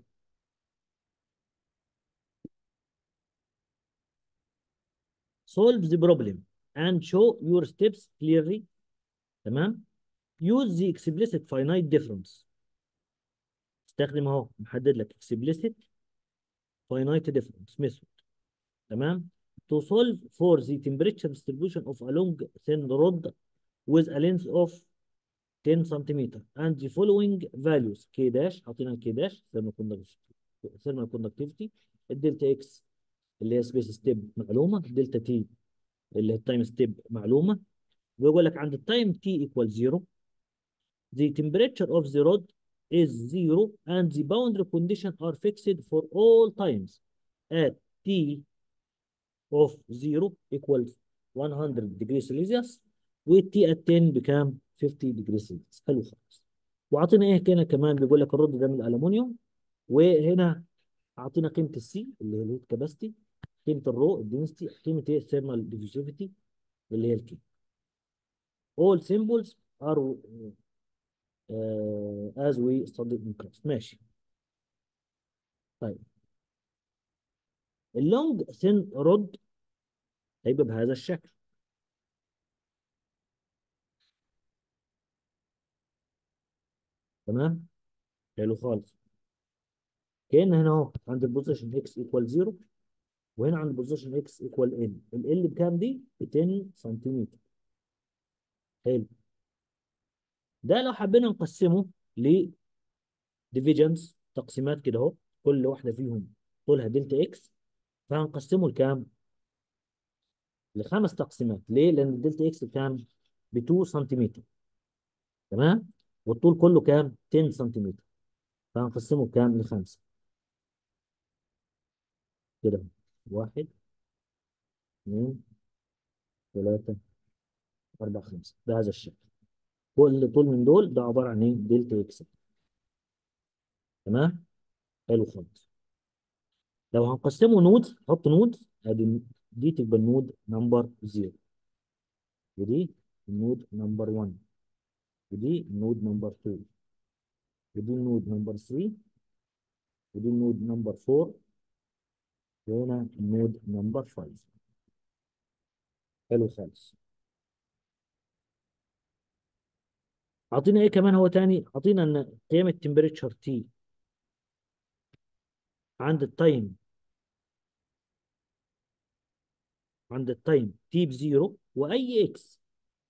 Speaker 1: solve the problem and show your steps clearly تمام use the explicit finite difference استخدم اهو محدد لك explicit finite difference method تمام to solve for the temperature distribution of a long thin rod with a length of 10 centimeter and the following values k dash حاطين الكي داش thermal conductivity الدلتا اكس اللي هي سبيس ستيب معلومه الدلتا تي اللي هي التايم ستيب معلومه بيقول لك عند التايم تي ايكوال 0 the temperature of the rod is 0 and the boundary condition are fixed for all times at t of 0 equals 100 degrees Celsius والتي at 10 بكام 50 degrees Celsius حلو خالص وعطينا ايه هنا كمان بيقول لك الرد ده من الالومنيوم وهنا اعطينا قيمه السي اللي هي الهيت كاباسيتي قيمه الرو الدنسيتي قيمه ايه الثيرمال ديفيوسيفيتي اللي هي الكي all symbols are uh, as we studied in class ماشي طيب اللونج ثين رود هيبقى بهذا الشكل تمام حلو خالص كأن هنا اهو عند البوزيشن اكس ايكوال 0 وهنا عند البوزيشن اكس ايكوال ان ال بكام دي؟ ب 10 سنتيمتر حلو ده لو حبينا نقسمه ل ديفيجنز تقسيمات كده اهو كل واحده فيهم طولها دلتا اكس فهنقسمه لكام؟ لخمس تقسيمات ليه؟ لان الدلتا اكس بكام؟ ب 2 سنتيمتر تمام؟ والطول كله كام؟ 10 سنتيمتر فهنقسمه بكام؟ لخمسه كده واحد اثنين ثلاثة أربعة خمسة بهذا الشكل كل طول من دول ده عبارة عن ايه؟ دلتا اكس تمام؟ حلو خالص لو هنقسمه نود نحط نود ادي دي تبقى النود نمبر 0 ودي النود نمبر 1 ودي النود نمبر 2 ودي النود نمبر 3 ودي النود نمبر 4 وهنا النود نمبر 5 حلو خالص اعطينا ايه كمان هو تاني اعطينا ان قيم التمبريتشر تي عند التايم عند التايم تي بزيرو واي اكس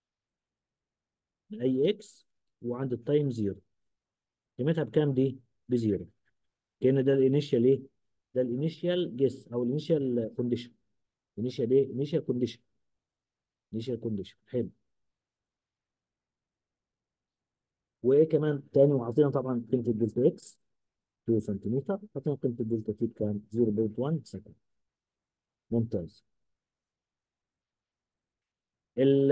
Speaker 1: اي اكس وعند التايم زيرو قيمتها بكام دي بزيرو كان ده الانيشال ايه ده الانيشال جيس او الانيشال كونديشن انيشال ايه انيشال كونديشن انيشال كونديشن حلو وايه كمان تاني وعطينا طبعا قيمه الدلتا اكس 2 سنتيمتر عطينا قيمه الدلتا تي بكام 0.1 سكند ممتاز ال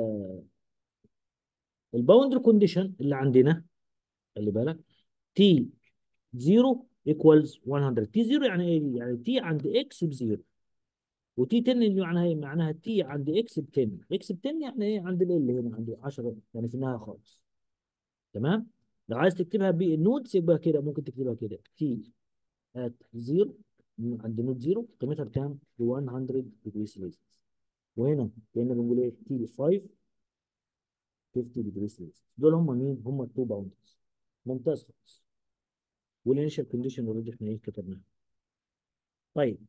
Speaker 1: الباوندري كونديشن اللي عندنا خلي بالك تي 0 ايكوالز 100 تي 0 يعني ايه يعني تي عند اكس بزيرو وتي 10 اللي معناها ايه معناها تي عند اكس ب 10 اكس ب 10 يعني ايه عند ال هنا عند 10 يعني في النهايه خالص تمام لو عايز تكتبها بالنودز يبقى كده ممكن تكتبها كده تي ات 0 عند نود 0 قيمتها بكام؟ ب 100 ديجري سيلسيوس وهنا كأننا بنقول ايه تي 5 50 ديجري سيلسيوس دول هم مين؟ هم التو باوندرز ممتاز خالص والانيشال كونديشن اوريدي احنا ايه كتبناها طيب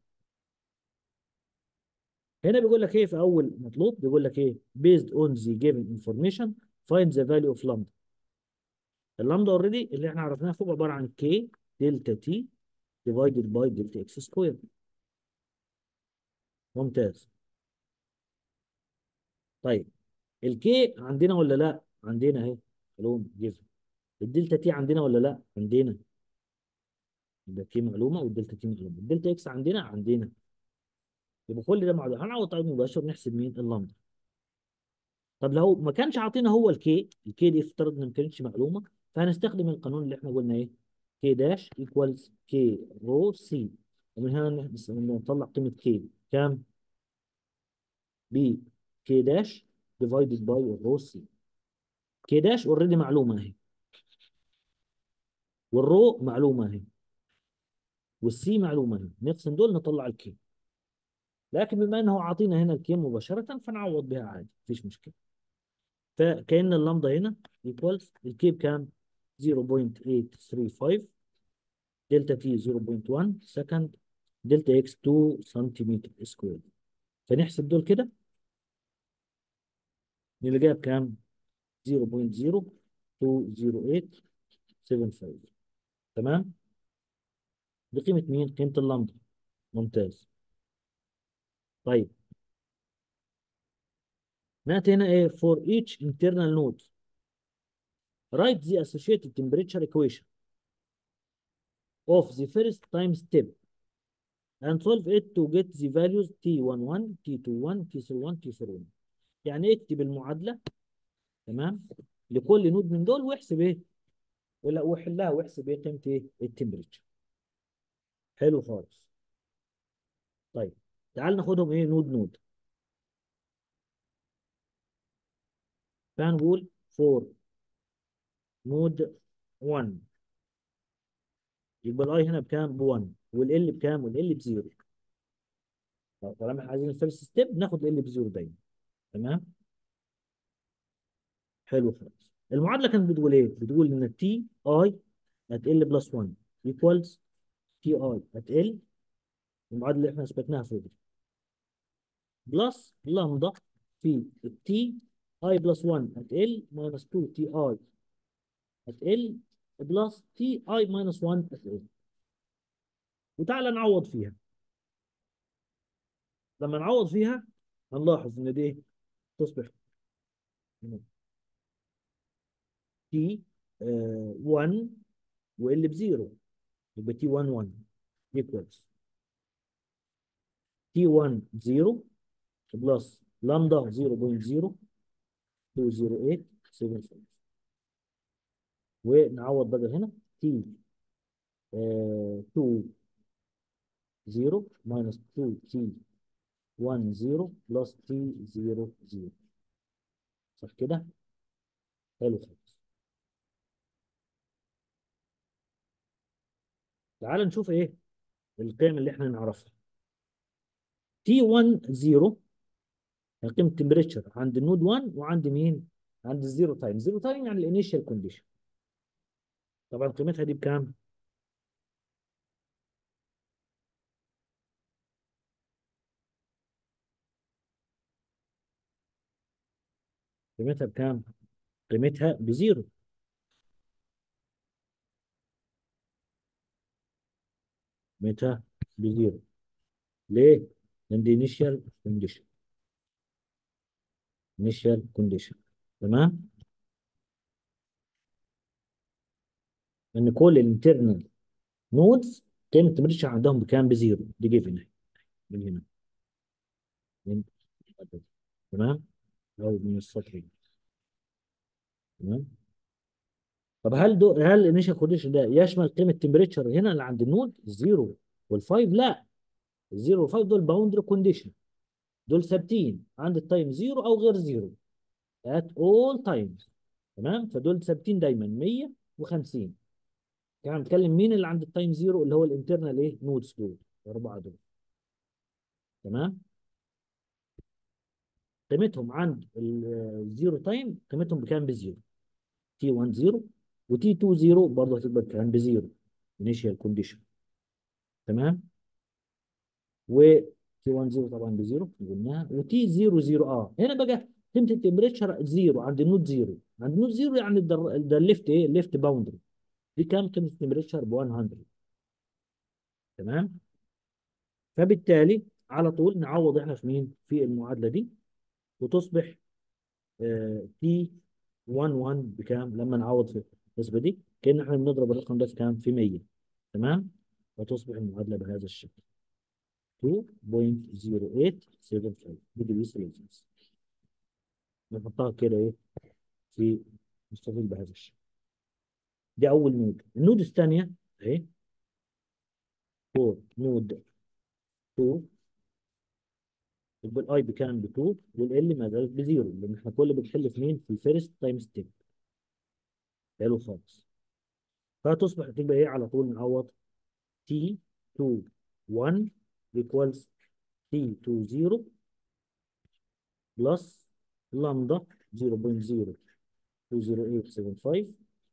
Speaker 1: هنا بيقول لك ايه في اول مطلوب بيقول لك ايه based on the given information find the value of lambda اللامدا اوريدي اللي احنا عرفناها فوق عباره عن k دلتا t divided by دلتا x سكوير ممتاز طيب الكي عندنا ولا لا عندنا اهي معلومه جيفن الدلتا تي عندنا ولا لا عندنا يبقى كي معلومه والدلتا تي معلومه الدلتا اكس عندنا عندنا يبقى كل ده معلومه هنعوض تعويض مباشر نحسب مين اللامدا طب لو ما كانش عاطينا هو الكي الكي دي افترض ان ما كانتش معلومه فهنستخدم القانون اللي احنا قلنا ايه كي داش ايكوالز كي رو سي ومن هنا نحس- نطلع قيمه كي كام ب كي داش ديفايدد باي الرو سي كي داش اوريدي معلومه اهي والرو معلومه اهي والسي معلومه اهي نقسم دول نطلع الكي لكن بما انه عاطينا هنا الكي مباشره فنعوض بها عادي مفيش مشكله فكأن اللامدا هنا ايكوالز الكي بكام 0.835 دلتا تي 0.1 سكند دلتا اكس 2 سنتيمتر سكوير فنحسب دول كده نلاقيها بكام 0.020875 تمام دي قيمة مين؟ قيمة اللامدا ممتاز طيب نأتي هنا ايه for each internal node write the associated temperature equation of the first time step and solve it to get the values T11 T21 T31 T31 يعني اكتب المعادلة تمام لكل نود من دول واحسب ايه ولا وحلها واحسب ايه قيمة ايه التمبريتشر حلو خالص طيب تعال ناخدهم ايه نود نود فهنقول فور نود 1 يبقى الاي هنا بكام ب 1 والال بكام والال بزيرو طب طالما احنا عايزين الفيرست ستيب ناخد ال بزيرو دايما تمام حلو خالص المعادله كانت بتقول ايه بتقول ان تي اي at ال بلس 1 equals تي اي at ال المعادله اللي احنا اثبتناها فوق دي بلس لامدا في التي اي بلس 1 at ال minus 2 تي اي at ال بلس تي اي minus 1 at ال وتعالى نعوض فيها لما نعوض فيها هنلاحظ ان دي تصبح تي 1 وال بزيرو يبقى تي 1 1 equals تي 1 0 بلس لامدا 0.020875 ونعوض بقى هنا تي 2 0 minus 2 تي 1 0 بلس تي 0 0 صح كده؟ حلو خالص تعال نشوف ايه القيم اللي احنا نعرفها تي 1 0 قيمه التمبريتشر عند النود 1 وعند مين؟ عند الزيرو تايم زيرو تايم يعني الانيشال كونديشن طبعا قيمتها دي بكام؟ قيمتها بكام؟ قيمتها بزيرو قيمتها بزيرو ليه؟ لان دي انيشال كونديشن انيشال كونديشن تمام؟ ان كل الانترنال نودز قيمه التمبريتشر عندهم بكام؟ بزيرو دي جيفن من هنا من تمام؟ او من السطر ده. تمام؟ طب هل دو هل الانيشال كونديشن ده يشمل قيمه التمبريتشر هنا اللي عند النود الزيرو والفايف؟ لا الزيرو والفايف دول باوندري كونديشن دول ثابتين عند التايم زيرو او غير زيرو at all times تمام فدول ثابتين دايما 150 كان بنتكلم مين اللي عند التايم زيرو اللي هو الانترنال ايه نودز دول الاربعه دول تمام قيمتهم عند الزيرو تايم قيمتهم بكام بزيرو تي 1 زيرو وتي 2 زيرو برضه هتبقى بكام بزيرو انيشال كونديشن تمام و تي 1 زيرو طبعا بزيرو قلناها وتي 0 0 اه هنا بقى قيمه التمبريتشر زيرو عند النود زيرو عند النود زيرو يعني ده ده الليفت ايه الليفت باوندري دي كام قيمه التمبريتشر ب 100 تمام فبالتالي على طول نعوض احنا في مين في المعادله دي وتصبح تي 1 1 بكام لما نعوض في النسبه دي كان احنا بنضرب الرقم ده في كام في 100 تمام وتصبح المعادله بهذا الشكل 2.0875 ديجري سيلسيوس نحطها كده ايه في مستطيل بهذا الشكل دي اول نود النود الثانيه اهي فور نود 2 يبقى الاي بكام ب 2 والال ما زالت بزيرو لان احنا كل بنحل في مين في الفيرست تايم ستيب حلو خالص فتصبح تبقى ايه على طول نعوض تي 2 1 equals تي 2 0 بلس لامدا 0.02875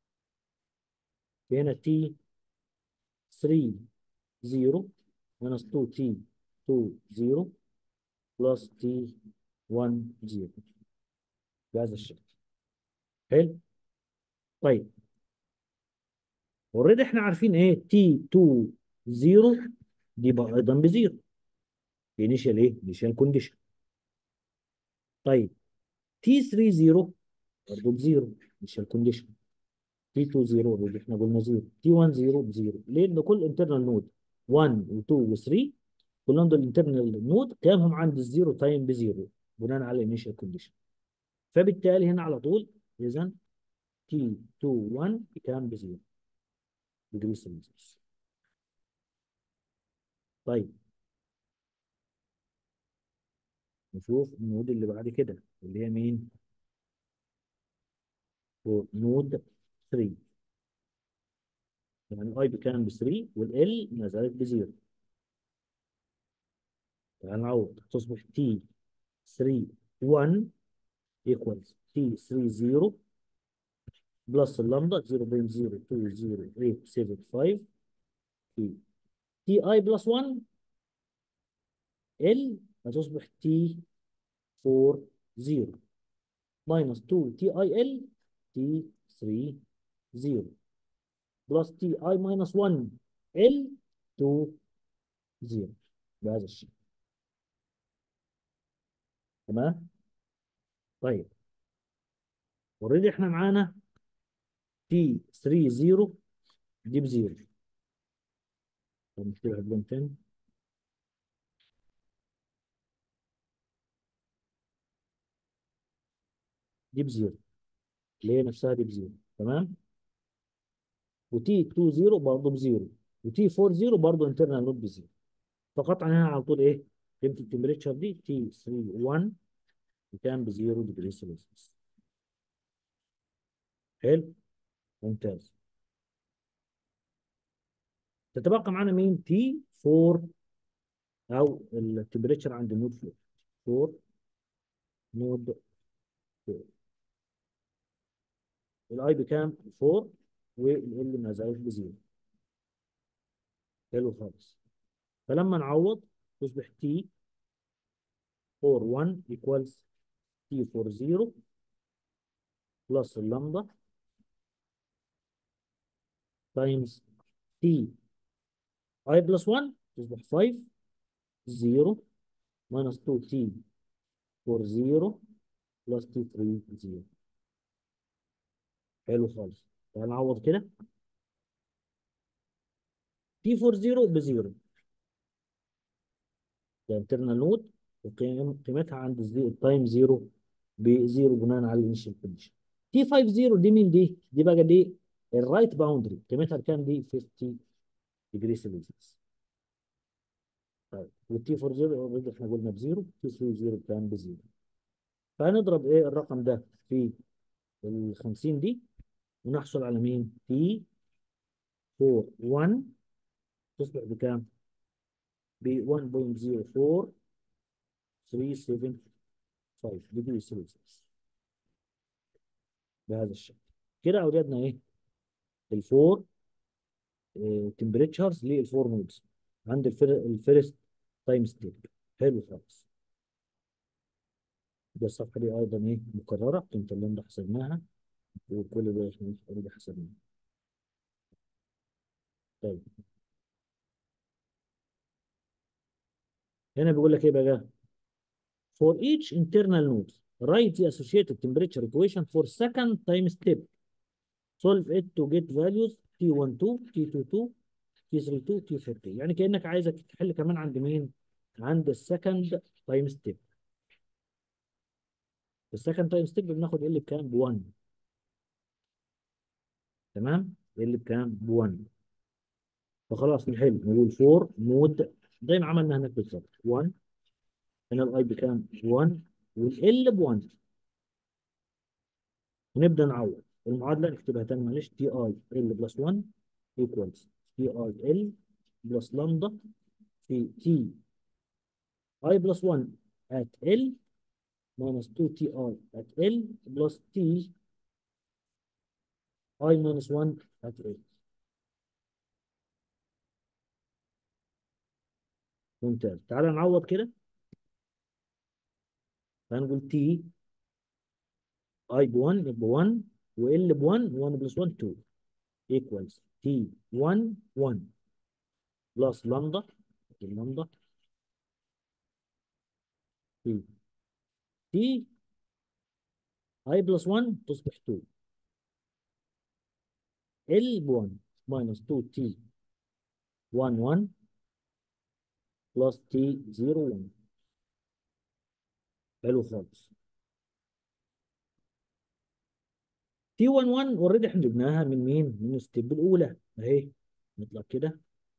Speaker 1: هنا تي 3 0 minus 2 تي 2 0 بلس تي 1 0 بهذا الشكل حلو طيب اوريدي احنا عارفين ايه تي 2 0 دي بقى ايضا بزيرو انيشال ايه انيشال كونديشن طيب تي 3 0 برضه بزيرو انيشال كونديشن تي 2 0 اوريدي احنا قلنا زيرو تي 1 0 بزيرو ليه؟ لان كل انترنال نود 1 و2 و3 كلهم دول انترنال نود قيمهم عند الزيرو تايم بزيرو بناء على الانيشال كونديشن فبالتالي هنا على طول اذا تي 2 1 كان بزيرو ديجري سيلسيوس طيب نشوف النود اللي بعد كده اللي هي مين؟ نود 3 يعني الاي بكام ب 3 والال ما زالت بزيرو تعال نعوض تصبح تي 3 1 equals تي 3 0 بلس اللامدا 0.02085 تي تي اي بلس 1 ال هتصبح تي 4 0 minus 2 تي اي ال تي 3 0 بلس تي اي minus 1 ال 2 0 بهذا الشيء تمام طيب اوريدي احنا معانا تي 3 0 دي بزيرو طب نكتبها بلون تاني دي بزيرو اللي هي نفسها دي بزيرو تمام وتي 2 0 برضه بزيرو وتي 4 0 برضه انترنال نود بزيرو فقطعا هنا على طول ايه قيمه التمبريتشر دي تي 3 1 كان بزيرو ديجري سيلسيوس حلو ممتاز تتبقى معانا مين تي 4 او التمبريتشر عند النود فلو 4 نود 4 الاي بكام 4 والال ما زالت بزيرو حلو خالص فلما نعوض تصبح تي 4 1 equals تي 4 0 بلس اللامدا تايمز تي اي بلس 1 تصبح 5 0 minus 2 تي 4 0 بلس تي 3 0 حلو خالص تعال نعوض كده تي 4 0 ب 0 ده انترنال نود قيمتها عند التايم 0 ب 0 بناء على الانيشال كونديشن تي 5 0 دي مين دي؟ دي بقى دي الرايت باوندري قيمتها بكام دي؟ 50 ديجري سيلسيوس طيب والتي 4 0 اوريدي احنا قلنا بزيرو تي 3 0 بكام بزيرو فهنضرب ايه الرقم ده في ال 50 دي ونحصل على مين؟ تي 4 1 تصبح بكام؟ ب 1.04375 ديجري سيلسيوس بهذا الشكل كده اوجدنا ايه؟ الفور تمبريتشرز للفور نودز عند الفيرست تايم ستيب حلو خالص ده الصفحه دي ايضا ايه مكرره قيمه اللامدا حسبناها وكل ده احنا اوريدي حسبناه طيب هنا بيقول لك ايه بقى for each internal node write the associated temperature equation for second time step solve it to get values T12 T22 T32 T33 يعني كأنك عايزك تحل كمان عند مين عند السكند تايم ستيب السكند تايم ستيب بناخد ال بكام ب 1 تمام ال بكام ب 1 فخلاص نحل نقول 4 نود زي ما عملنا هناك بالظبط 1 هنا الاي بكام 1 والال ب 1 ونبدا نعوض المعادله نكتبها تاني معلش تي اي ال بلس 1 ايكوالز تي اي ال بلس لامدا في تي اي بلس 1 at ال minus 2 تي اي at ال بلس تي اي minus 1 at ال ممتاز تعال نعوض كده هنقول تي اي ب 1 يبقى 1 وال ب 1 1 بلس 1 2 equals تي 1 1 بلس لامدا اللامدا في تي اي بلس 1 تصبح 2 ال ب 1 minus 2 تي 1 1 بلس تي 0 1 حلو خالص تي 1 1 اوريدي احنا جبناها من مين؟ من الستيب الاولى اهي نطلع كده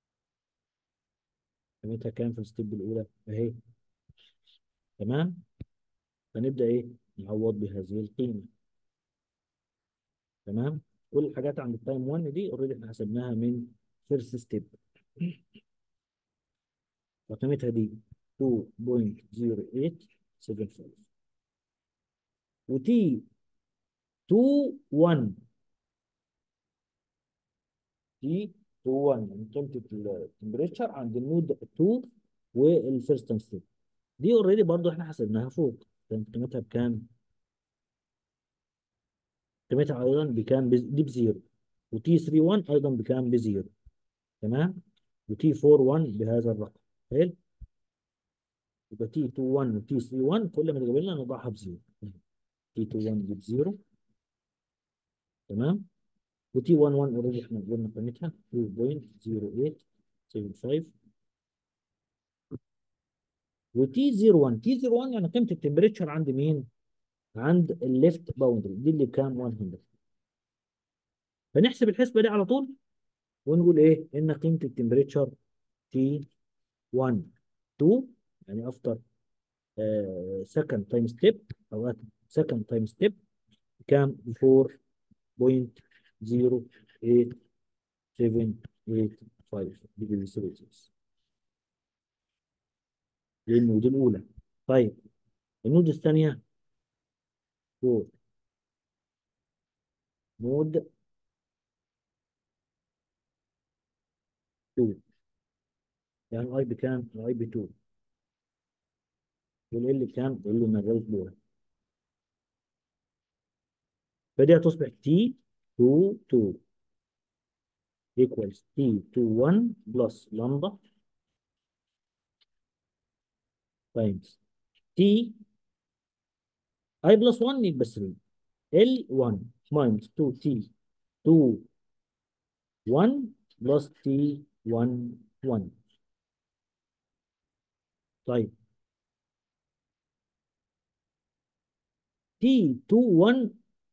Speaker 1: قيمتها كام في الستيب الاولى؟ اهي تمام؟ فنبدا ايه؟ نعوض بهذه القيمه تمام؟ كل الحاجات عند التايم 1 دي اوريدي احنا حسبناها من فيرست ستيب فقيمتها دي 2.0875 وتي 2 1 تي 2 1 يعني قيمه التمبريتشر عند النود 2 والفيرست ستيب دي اوريدي برضو احنا حسبناها فوق كانت قيمتها بكام؟ قيمتها ايضا بكام؟ بز- دي بزيرو وتي 3 1 ايضا بكام؟ بزيرو تمام؟ وتي 4 1 بهذا الرقم حلو؟ يبقى تي 2 1 وتي 3 1 كل ما تقابلنا نضعها بزيرو تي 2 1 دي بزيرو تمام؟ وتي 1 1 اوريدي احنا قلنا قيمتها 2.0875 وتي 0 1 تي 0 1 يعني قيمه التمبريتشر عند مين؟ عند الليفت باوندري دي اللي بكام 100 فنحسب الحسبه دي على طول ونقول ايه؟ ان قيمه التمبريتشر تي 1 2 يعني افتر سكند تايم ستيب او سكند تايم ستيب كام 4.08785 ديجري سيلسيوس دي النود الاولى طيب النود الثانيه 4 نود 2 يعني الاي بكام؟ الاي ب 2 والال بكام؟ ال نزلت لورا فدي هتصبح تي 2 2 equals تي 2 1 بلس لامدا تايمز تي اي بلس 1 يبقى 3 ال 1 minus 2 تي 2 1 بلس تي 1 1 طيب تي 2 1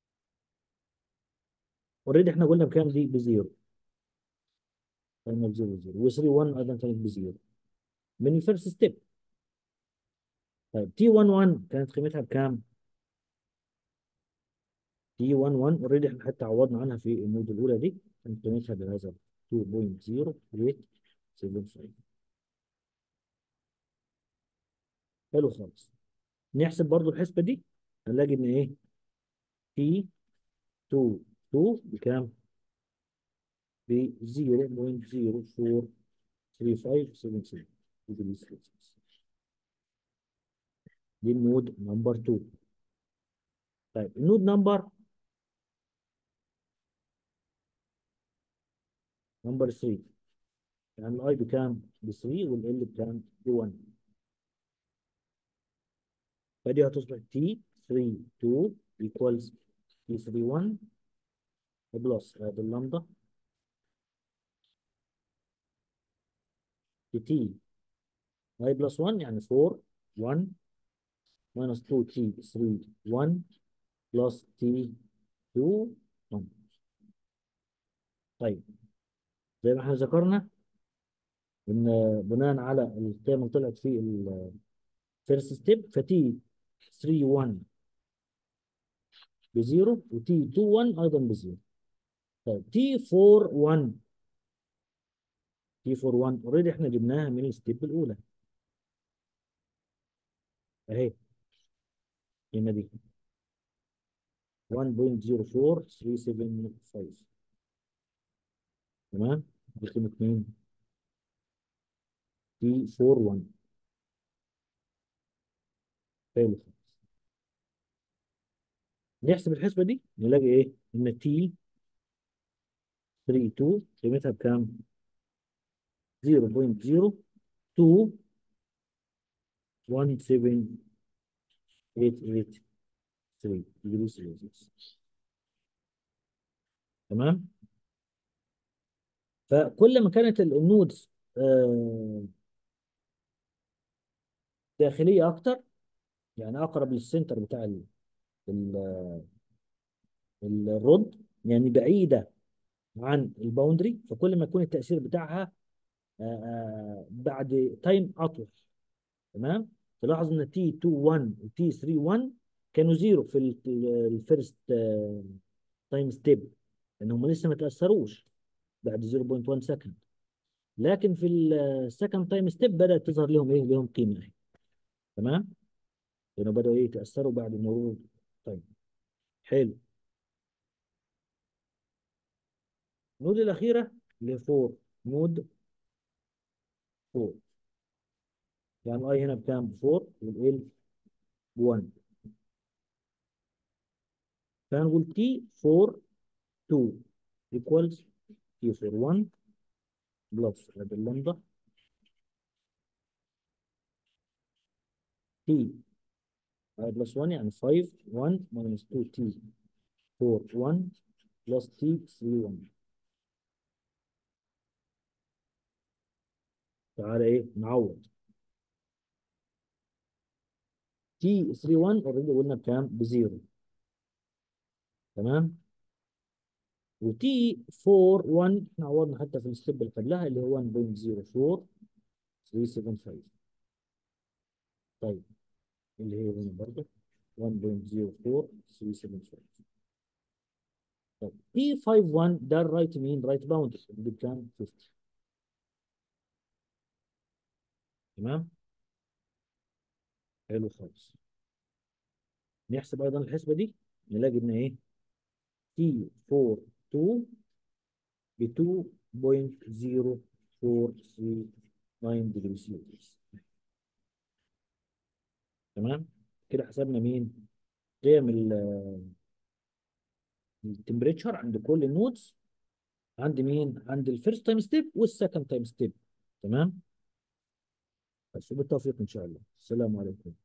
Speaker 1: اوريدي احنا قلنا بكام دي بزيرو قلنا بزيرو زيرو و 3 1 ايضا كانت بزيرو من الفيرست ستيب طيب تي 1 1 كانت قيمتها بكام؟ تي 1 1 اوريدي احنا حتى عوضنا عنها في النود الاولى دي كانت قيمتها بهذا 2.0875 حلو خالص نحسب برضو الحسبه دي هنلاقي ان ايه تي 2 2 بكام؟ ب 0.043577 ديجري سلسيوس دي النود نمبر 2 طيب النود نمبر نمبر 3 يعني الاي بكام؟ ب 3 والال بكام؟ ب 1 فدي هتصبح تي 3 2 equals تي 3 1 بلس هذا اللمضة تي اي بلس 1 يعني 4 1 minus 2 تي 3 1 بلس تي 2 1 طيب زي ما احنا ذكرنا ان بناء على القيم اللي طلعت في الفيرست ستيب فتي 3 1 بزيرو وتي 2 1 ايضا بزيرو طيب تي 4 1 تي 4 1 اوريدي احنا جبناها من الستيب الاولى اهي هنا دي 1.04375 تمام دي قيمة مين؟ تي 4 1 حلو خالص نحسب الحسبة دي نلاقي ايه؟ ان تي 3 2 قيمتها بكام؟ 0.02 17883 ديجري سلسيوس تمام؟ فكل ما كانت النودز آه داخلية أكتر يعني أقرب للسنتر بتاع ال ال الرد يعني بعيدة عن الباوندري فكل ما يكون التأثير بتاعها آه آه بعد تايم أطول تمام تلاحظ إن تي 2 1 و تي 3 1 كانوا زيرو في الفيرست تايم ستيب لأنهم لسه ما تأثروش بعد 0.1 سكند لكن في السكند تايم ستيب بدأت تظهر لهم ايه لهم قيمة اهي تمام لانه بدأوا ايه يتأثروا بعد مرور طيب حلو النود الأخيرة اللي هي 4 نود 4 يعني الاي هنا بكام 4 والال ب 1 فهنقول تي 4 2 equals تي 4 1 بلس هذا اللمضة تي بلس 1 يعني 5 1 minus 2 تي 4 1 بلس تي 3 1 تعالى ايه نعوض تي 3 1 اوريدي قلنا بكام؟ بزيرو تمام؟ وتي 4 1 احنا عوضنا حتى في الستيب اللي قبلها اللي هو 1.04375 طيب اللي هي هنا برضه 1.04375 طيب تي 5 1 ده الرايت مين رايت باوندري اللي بكام 50 تمام حلو خالص نحسب ايضا الحسبه دي نلاقي ان ايه تي 4 2 ب 2.0439 ديجري سلسيوس تمام كده حسبنا مين قيم ال التمبريتشر عند كل النودز عند مين عند الفيرست تايم ستيب والسكند تايم ستيب تمام بس وبالتوفيق ان شاء الله السلام عليكم